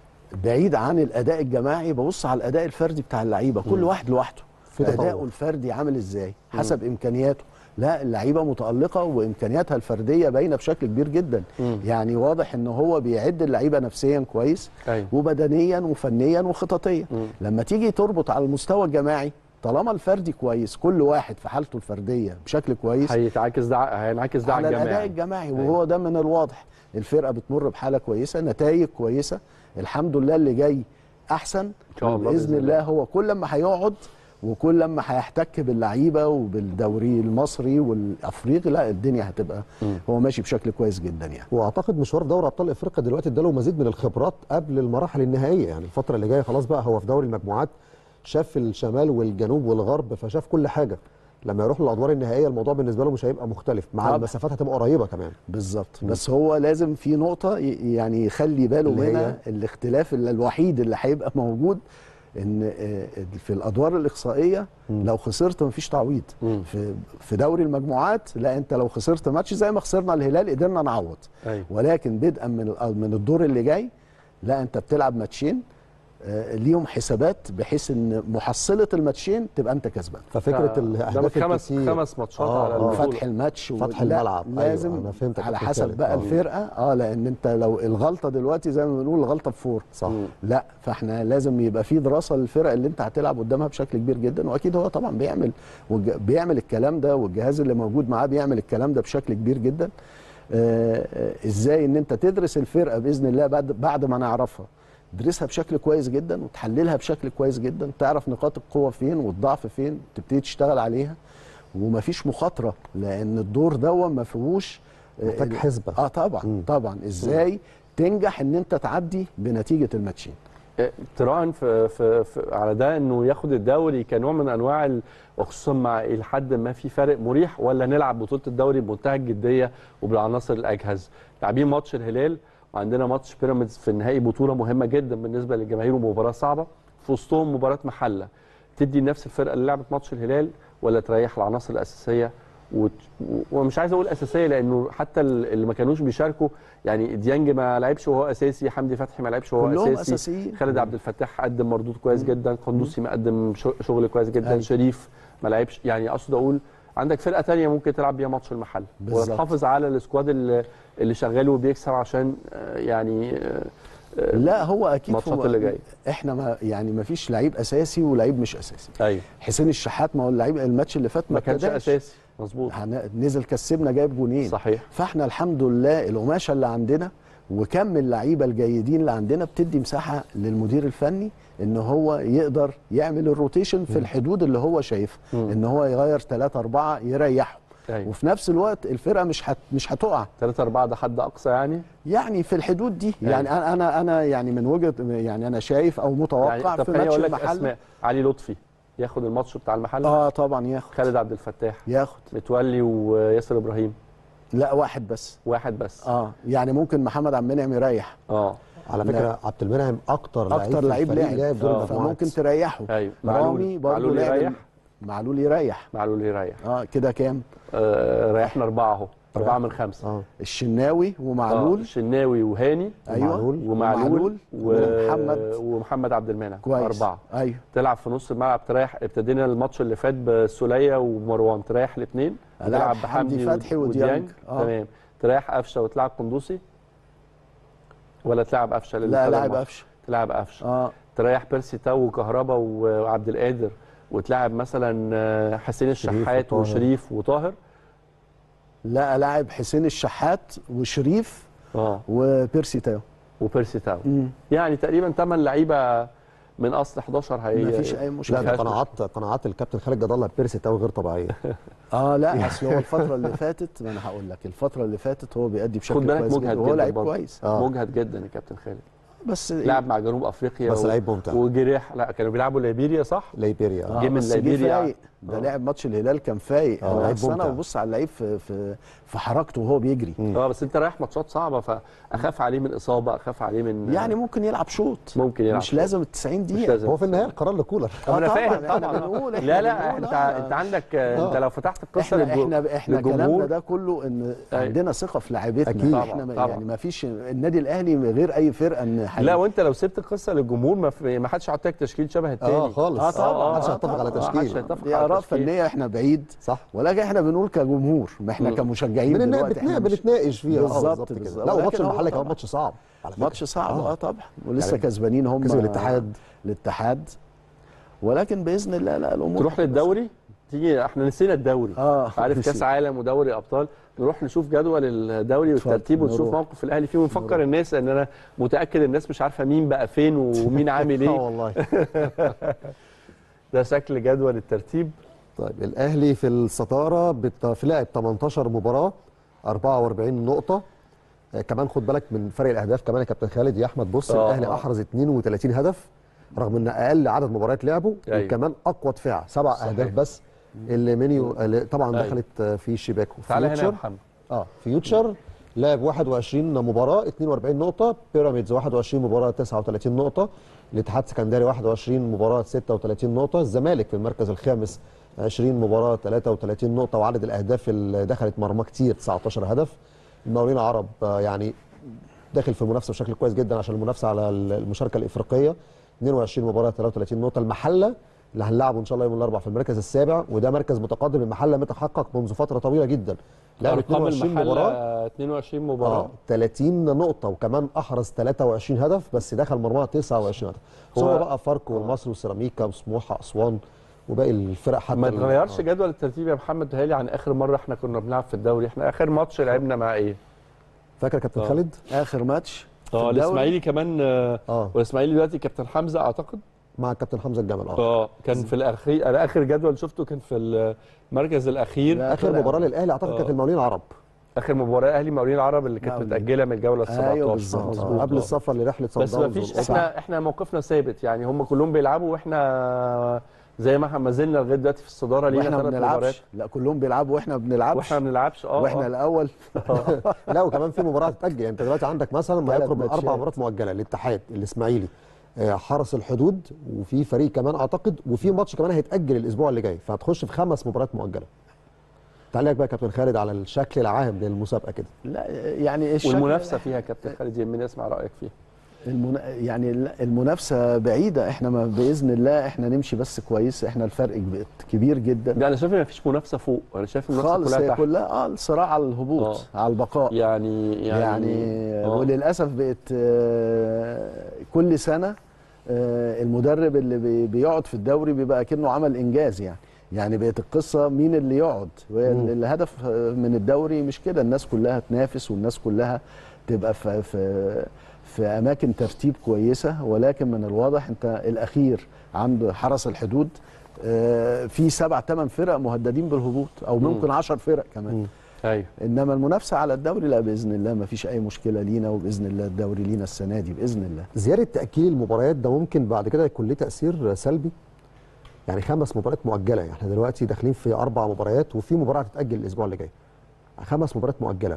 بعيد عن الأداء الجماعي ببص على الأداء الفردي بتاع اللعيبة كل واحد لوحده في تطور. أداؤه الفردي عامل إزاي حسب إمكانياته لا اللعيبة متألقة وإمكانياتها الفردية باينة بشكل كبير جدا مم. يعني واضح إن هو بيعد اللعيبة نفسيا كويس ايوه وبدنيا وفنيا وخططيا مم. لما تيجي تربط على المستوى الجماعي طالما الفردي كويس كل واحد في حالته الفردية بشكل كويس هيتعكس ده هينعكس ده على على الاداء الجماعي الجماعي وهو ده من الواضح الفرقه بتمر بحاله كويسه نتائج كويسه الحمد لله اللي جاي احسن إن شاء الله باذن بإذن الله هو كل لما هيقعد وكل لما هيحتك باللعيبه وبالدوري المصري والافريقي لا الدنيا هتبقى مم. هو ماشي بشكل كويس جدا يعني واعتقد مشوار دوري ابطال افريقيا دلوقتي اداله مزيد من الخبرات قبل المراحل النهائيه يعني الفتره اللي جايه خلاص بقى هو في دوري المجموعات شاف الشمال والجنوب والغرب فشاف كل حاجه لما يروح للادوار النهائيه الموضوع بالنسبه له مش هيبقى مختلف مع طبعا. المسافات هتبقى قريبه كمان بالظبط بس هو لازم في نقطه ي- يعني يخلي باله اللي هي؟ منها الاختلاف اللي الوحيد اللي هيبقى موجود ان آه، في الادوار الاقصائيه لو خسرت مفيش تعويض مم. في في دوري المجموعات لا انت لو خسرت ماتش زي ما خسرنا الهلال قدرنا نعوض ايوه ولكن بدءا من ال- من الدور اللي جاي لا انت بتلعب ماتشين آه، ليهم حسابات بحيث ان محصله الماتشين تبقى انت كسبان ففكره ده الاهداف خمس الكتير خمس ماتشات آه، على آه. البطوله فتح الماتش و- فتح لا، الملعب. أيوة، لازم أنا فهمتك على كابتن حسب خالد. بقى آه. الفرقه اه لان انت لو الغلطه دلوقتي زي ما بنقول الغلطه بفور صح مم. لا فاحنا لازم يبقى في دراسه للفرق اللي انت هتلعب قدامها بشكل كبير جدا واكيد هو طبعا بيعمل والج- بيعمل الكلام ده والجهاز اللي موجود معاه بيعمل الكلام ده بشكل كبير جدا آه، آه، ازاي ان انت تدرس الفرقه باذن الله بعد بعد ما نعرفها تدرسها بشكل كويس جدا وتحللها بشكل كويس جدا تعرف نقاط القوه فين والضعف فين تبتدي تشتغل عليها ومفيش مخاطره لان الدور ده ما فيهوش آه، محتاج ال- حسبة. اه طبعا مم. طبعا ازاي تنجح ان انت تعدي بنتيجه الماتشين تراهن في, في, في على ده انه ياخد الدوري كنوع من انواع ال- وخصوصا مع الى حد ما في فارق مريح ولا نلعب بطوله الدوري بمنتهى الجديه وبالعناصر الاجهز لاعبين ماتش الهلال وعندنا ماتش بيراميدز في النهائي بطوله مهمه جدا بالنسبه للجماهير ومباراه صعبه في وسطهم مباراه محله تدي نفس الفرقه اللي لعبت ماتش الهلال ولا تريح العناصر الاساسيه وت... ومش عايز اقول اساسيه لانه حتى ال- اللي ما كانوش بيشاركوا يعني ديانج ما لعبش وهو اساسي حمدي فتحي ما لعبش وهو كلهم اساسي أساسيين. خالد عبد الفتاح قدم مردود كويس جدا قندوسي مقدم شغ- شغل كويس جدا أيوة. شريف ما لعبش يعني اقصد اقول عندك فرقه تانية ممكن تلعب بيها ماتش المحل بالظبط. وتحافظ على السكواد اللي, اللي شغال وبيكسب عشان آه، يعني آه، آه، لا هو اكيد الماتشات هو اللي جايه. احنا ما يعني ما فيش لعيب اساسي ولعيب مش اساسي ايوه حسين الشحات ما هو اللعيب الماتش اللي فات ما ما كانش ابتداش. اساسي مظبوط هن- نزل كسبنا جايب جونين صحيح فاحنا الحمد لله القماشه اللي عندنا وكم اللعيبه الجيدين اللي عندنا بتدي مساحه للمدير الفني ان هو يقدر يعمل الروتيشن في الحدود اللي هو شايفها مم. ان هو يغير ثلاثة أربعة يريحهم ايوه وفي نفس الوقت الفرقه مش هت مش هتقع 3 4 ده حد اقصى يعني يعني في الحدود دي أيوة. يعني انا انا انا يعني من وجهه يعني انا شايف او متوقع يعني طب في خليني ماتش اقول لك المحل اسماء علي لطفي ياخد الماتش بتاع المحله اه طبعا ياخد خالد عبد الفتاح ياخد متولي وياسر ابراهيم لا واحد بس واحد بس اه يعني ممكن محمد عبد المنعم يريح اه على لا. فكره عبد المنعم اكتر لعيب اكتر في لعيب الفريق لعب لعب دور آه. المجموعات فممكن تريحه ايوه رامي معلول برضه معلول لعب يريح معلول يريح معلول يريح اه كده كام آه ريحنا اربعه اهو اربعه من خمسه اه الشناوي آه، ومعلول الشناوي وهاني ايوه ومعلول. ومعلول و... ومحمد ومحمد عبد المنعم كويس اربعه ايوه تلعب في نص الملعب تريح ابتدينا الماتش اللي فات بسوليه ومروان تريح الاثنين ألعب حمدي فتحي وديانج. آه. تمام تريح قفشه وتلعب قندوسي ولا تلعب قفشه لا للثلاث لاعب ماتش؟ قفشه تلعب قفشه اه تريح بيرسي تاو وكهربا وعبد القادر وتلعب مثلا آه، حسين شريف الشحات وطاهر. وشريف وطاهر لا لاعب حسين الشحات وشريف اه وبيرسي تاو وبيرسي تاو مم. يعني تقريبا 8 لعيبه من اصل 11 هي مفيش اي لا مشكله ده فيهاش قناعات قناعات الكابتن خالد جد الله بيرسي تاو غير طبيعيه اه لا اصل هو الفتره اللي فاتت ما انا هقول لك الفتره اللي فاتت هو بيأدي بشكل خد بالك كويس مجهد جدا وهو جدا لعيب برضه. كويس آه. مجهد جدا يا كابتن خالد بس لعب مع جنوب افريقيا بس و- لعيب ممتع وجريح لا كانوا بيلعبوا ليبيريا صح؟ ليبيريا آه آه. جه من بس جه ليبيريا. فايق ده آه. لعب ماتش الهلال كان فايق آه، انا لعيب أصل انا ممتع. ببص على اللعيب في في في حركته وهو بيجري مم. اه بس انت رايح ماتشات صعبه فاخاف عليه من اصابه اخاف عليه من يعني ممكن يلعب شوط ممكن يلعب مش شوط. لازم ال 90 مش دقيقه لازم هو في النهايه القرار لكولر طب انا آه، فاهم طبعاً، إحنا طبعا بنقول- إحنا لا لا بنقول، انت آه. انت عندك انت لو فتحت القصه احنا للجو- احنا احنا للجمهور، كلامنا ده كله ان أيوة. عندنا ثقه في لعيبتنا أكيد. احنا طبعاً، ما- طبعاً. يعني ما فيش النادي الاهلي غير اي فرقه ان حقيقي. لا وانت لو سبت القصه للجمهور ما, في- ما حدش هيحط لك تشكيل شبه التاني اه خالص اه طبعا محدش آه هيتفق على طبعاً. آه، محدش تشكيل هيتفق دي على اراء تشكيل. فنيه احنا بعيد صح ولكن احنا بنقول كجمهور ما احنا مم. كمشجعين من النا... دلوقتي بتنا... احنا مش- بنتناقش فيها آه، بالظبط، بالظبط كده بالظبط. لا وماتش ولكن هو المحله كمان طبعاً. ماتش صعب على فكره ماتش صعب آه. اه طبعا ولسه يعني كسبانين هم كسب الاتحاد الاتحاد ولكن باذن الله لا الامور تروح هتبقى للدوري تيجي احنا نسينا الدوري اه عارف نسي. كاس عالم ودوري ابطال نروح نشوف جدول الدوري اتفضل، والترتيب ونشوف نروح. موقف الاهلي فيه ونفكر نروح. الناس ان انا متاكد الناس مش عارفه مين بقى فين ومين عامل اه ايه والله ده شكل جدول الترتيب طيب الاهلي في الصداره بت- في لعب 18 مباراه 44 نقطه آه كمان خد بالك من فرق الاهداف كمان يا كابتن خالد يا احمد بص آه، الاهلي آه. احرز 32 هدف رغم ان اقل عدد مباريات لعبه أيوة. وكمان اقوى دفاع سبع صحيح. اهداف بس اللي منيو اللي طبعا أيوة. دخلت آه، في شباكه تعالى هنا يا فيوتشر محمد اه فيوتشر لعب 21 مباراه 42 نقطه بيراميدز 21 مباراه 39 نقطه الاتحاد السكندري 21 مباراه 36 نقطه الزمالك في المركز الخامس 20 مباراه 33 نقطه وعدد الاهداف اللي دخلت مرمى كتير 19 هدف المقاولين العرب آه، يعني داخل في المنافسه بشكل كويس جدا عشان المنافسه على المشاركه الافريقيه 22 مباراه 33 نقطه المحله اللي هنلعبه ان شاء الله يوم الاربعاء في المركز السابع وده مركز متقدم المحله متحقق منذ فتره طويله جدا لعب ارقام 22 مباراه المحله 22 اه مباراه 30 نقطة وكمان أحرز 23 هدف بس دخل مرمى 29 هدف هو- هو بقى فاركو والمصري وسيراميكا وسموحة أسوان وباقي الفرق حتى ما ال- اتغيرش آه. جدول الترتيب يا محمد هالي عن اخر مره احنا كنا بنلعب في الدوري احنا اخر ماتش لعبنا مع ايه؟ فاكر كابتن آه. خالد؟ اخر ماتش في اه الدوري. الاسماعيلي كمان آه، اه والاسماعيلي دلوقتي كابتن حمزه اعتقد مع كابتن حمزة الجمل اه اه كان في الاخير انا اخر جدول شفته كان في المركز الاخير لا. آخر طلع. مباراة للأهلي أعتقد آه. كانت المقاولين العرب اخر مباراه اهلي مقاولين العرب اللي كانت مقاولين. متاجله من الجوله ال 17 أيوة بالظبط. آه. مظبوط قبل آه. السفر لرحلة صن بس ما داونز فيش والأسرة. احنا احنا موقفنا ثابت يعني هم كلهم بيلعبوا واحنا زي ما احنا ما زلنا لغايه دلوقتي في الصداره لينا واحنا ما ثلاث مباريات بنلعبش لا كلهم بيلعبوا واحنا ما بنلعبش واحنا ما بنلعبش اه واحنا آه. الاول لا وكمان في مباراة هتتأجل يعني أنت دلوقتي عندك مثلا ما ثلاث يقرب من أربع ماتشات. مباريات مؤجلة الاتحاد الإسماعيلي آه، حرس الحدود وفي فريق كمان أعتقد وفي ماتش كمان هيتأجل الأسبوع اللي جاي فهتخش في خمس مباريات مؤجلة تعليقك بقى يا كابتن خالد على الشكل العام للمسابقة كده لا يعني الشكل والمنافسه فيها كابتن خالد يهمني اسمع رايك فيها المنا... يعني لا، المنافسه بعيده احنا ما باذن الله احنا نمشي بس كويس احنا الفرق بقت كبير جدا لا انا شايف ان مفيش منافسه فوق انا شايف المنافسه خالص كلها هي تحت كلها اه الصراع على الهبوط آه. على البقاء يعني يعني, يعني, آه. وللاسف بقت آه، كل سنه آه، المدرب اللي بي- بيقعد في الدوري بيبقى كأنه عمل انجاز يعني يعني بقت القصه مين اللي يقعد وهي مم. الهدف آه، من الدوري مش كده الناس كلها تنافس والناس كلها تبقى في في في اماكن ترتيب كويسه ولكن من الواضح انت الاخير عند حرس الحدود آه، في سبع ثمان فرق مهددين بالهبوط او مم. ممكن عشر فرق كمان مم. ايوه انما المنافسه على الدوري لا باذن الله ما فيش اي مشكله لينا وباذن الله الدوري لينا السنه دي باذن الله زيادة تأجيل المباريات ده ممكن بعد كده يكون ليه تأثير سلبي يعني خمس مباريات مؤجله يعني احنا دلوقتي داخلين في اربع مباريات وفي مباراه هتتاجل الاسبوع اللي جاي خمس مباريات مؤجله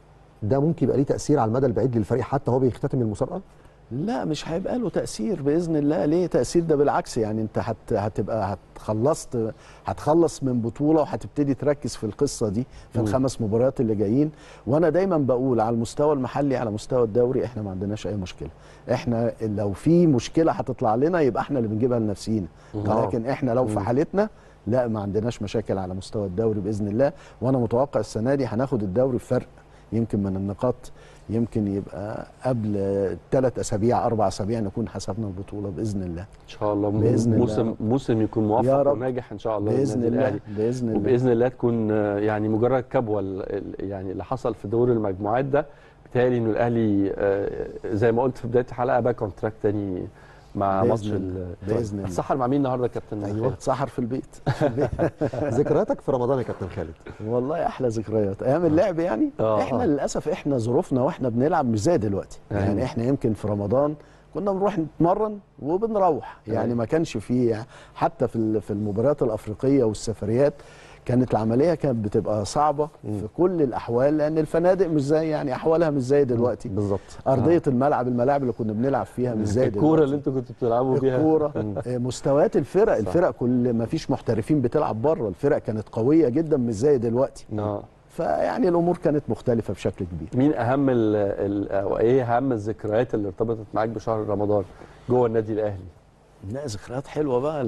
ده ممكن يبقى ليه تاثير على المدى البعيد للفريق حتى هو بيختتم المسابقه لا مش هيبقى له تأثير بإذن الله ليه تأثير ده بالعكس يعني انت هت هتبقى هتخلصت هتخلص من بطولة وهتبتدي تركز في القصة دي في مم. الخمس مباريات اللي جايين وانا دايما بقول على المستوى المحلي على مستوى الدوري احنا ما عندناش اي مشكلة احنا لو في مشكلة هتطلع لنا يبقى احنا اللي بنجيبها لنفسينا آه. لكن احنا لو في مم. حالتنا لا ما عندناش مشاكل على مستوى الدوري باذن الله وانا متوقع السنه دي هناخد الدوري بفرق يمكن من النقاط يمكن يبقى قبل ثلاث اسابيع اربع اسابيع نكون حسبنا البطوله باذن الله ان شاء الله بإذن الله. موسم موسم يكون يا موفق رب. وناجح ان شاء الله باذن للنادي الله الأهلي. باذن الله وباذن الله تكون آه، يعني مجرد كبوه ال- ال- يعني اللي حصل في دور المجموعات ده بالتالي انه الاهلي آه، زي ما قلت في بدايه الحلقه بقى كونتراكت تاني مع بإذن ماتش الله. ال- بإذن الله. هتسحر مع مين النهارده يا كابتن ايوه خالد؟ اتسحر في البيت في البيت ذكرياتك في رمضان يا كابتن خالد والله احلى ذكريات ايام اللعب يعني آه. احنا للاسف احنا ظروفنا واحنا بنلعب مش زي دلوقتي أيوة. يعني احنا يمكن في رمضان كنا بنروح نتمرن وبنروح يعني أيوة. ما كانش فيه حتى في ال- في المباريات الافريقيه والسفريات كانت العمليه كانت بتبقى صعبه في كل الاحوال لان الفنادق مش زي يعني احوالها مش زي دلوقتي بالظبط ارضيه الملعب الملاعب اللي كنا بنلعب فيها مش زي الكوره دلوقتي اللي انتوا كنتوا بتلعبوا بيها الكوره مم. آه، مستويات الفرق الفرق كل ما فيش محترفين بتلعب بره الفرق كانت قويه جدا مش زي دلوقتي اه فيعني الامور كانت مختلفه بشكل كبير مين اهم ال ال او ايه اهم الذكريات اللي ارتبطت معاك بشهر رمضان جوه النادي الاهلي لا ذكريات حلوه بقى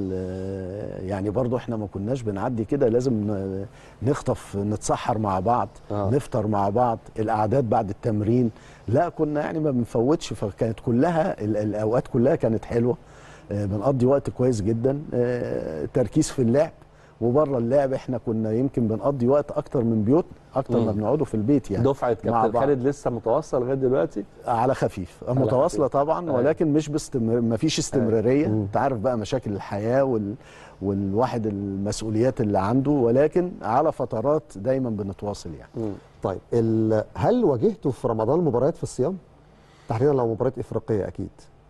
ال- يعني برضو احنا ما كناش بنعدي كده لازم ن- نخطف نتسحر مع بعض آه. نفطر مع بعض الاعداد بعد التمرين لا كنا يعني ما بنفوتش فكانت كلها ال- الاوقات كلها كانت حلوه آه، بنقضي وقت كويس جدا آه، تركيز في اللعب وبره اللعب احنا كنا يمكن بنقضي وقت اكتر من بيوت اكتر ما مم. بنقعدوا في البيت يعني دفعه مع كابتن بعض. خالد لسه متواصل لغايه دلوقتي على خفيف على متواصله خفيف. طبعا أيوة. ولكن مش باستمر ما فيش استمراريه مم. انت عارف بقى مشاكل الحياه وال... والواحد المسؤوليات اللي عنده ولكن على فترات دايما بنتواصل يعني مم. طيب ال- هل واجهتوا في رمضان مباريات في الصيام تحديدا لو مباريات افريقيه اكيد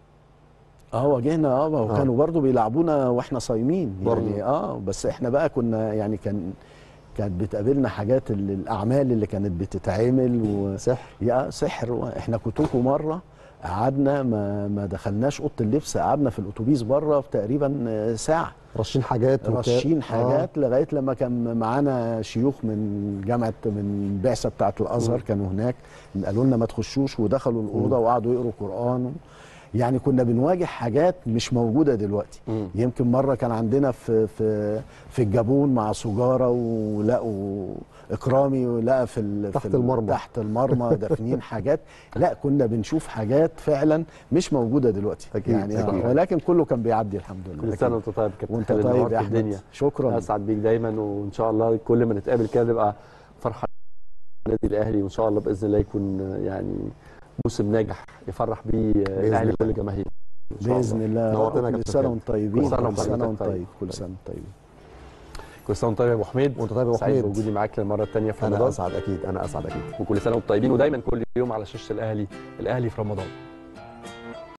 اه واجهنا اه ما هو آه. كانوا برضو بيلعبونا واحنا صايمين برضو. يعني اه بس احنا بقى كنا يعني كان كانت بتقابلنا حاجات ال- الاعمال اللي كانت بتتعمل و... سحر يا سحر احنا كنتوكو مره قعدنا ما ما دخلناش اوضه اللبس قعدنا في الاتوبيس بره تقريبا آه، ساعه رشين حاجات وكا- رشين آه. حاجات لغايه لما كان معانا شيوخ من جامعه من البعثه بتاعه الازهر كانوا هناك قالوا لنا ما تخشوش ودخلوا الاوضه وقعدوا يقروا قران يعني كنا بنواجه حاجات مش موجوده دلوقتي مم. يمكن مره كان عندنا في في في الجابون مع سجاره ولقوا اكرامي ولقى في ال- تحت في ال- المرمى. تحت المرمى دافنين حاجات لا كنا بنشوف حاجات فعلا مش موجوده دلوقتي أكيد، يعني آه، أكيد. ولكن كله كان بيعدي الحمد لله كل أكيد. سنه وانت طيب كابتن وانت خالد طيب نورت يا احمد الدنيا شكرا اسعد بيك دايما وان شاء الله كل ما نتقابل كده نبقى فرحانين النادي الاهلي وان شاء الله باذن الله يكون آه، يعني موسم ناجح يفرح بيه آه، الاهلي الله. كل جماهيره إن شاء باذن الله نورتنا يا كل كابتن سنه خالد. وانتم طيبين كل سنة كل وانت سنه وانت طيب. طيب كل سنه وانت طيب كل سنه وانت طيب يا ابو حميد وانت طيب يا أبو سعيد حميد. بوجودي معاك للمره الثانيه في انا رمضان اسعد اكيد انا اسعد اكيد وكل سنه وانتم طيبين ودايما كل يوم على شاشه الاهلي الاهلي في رمضان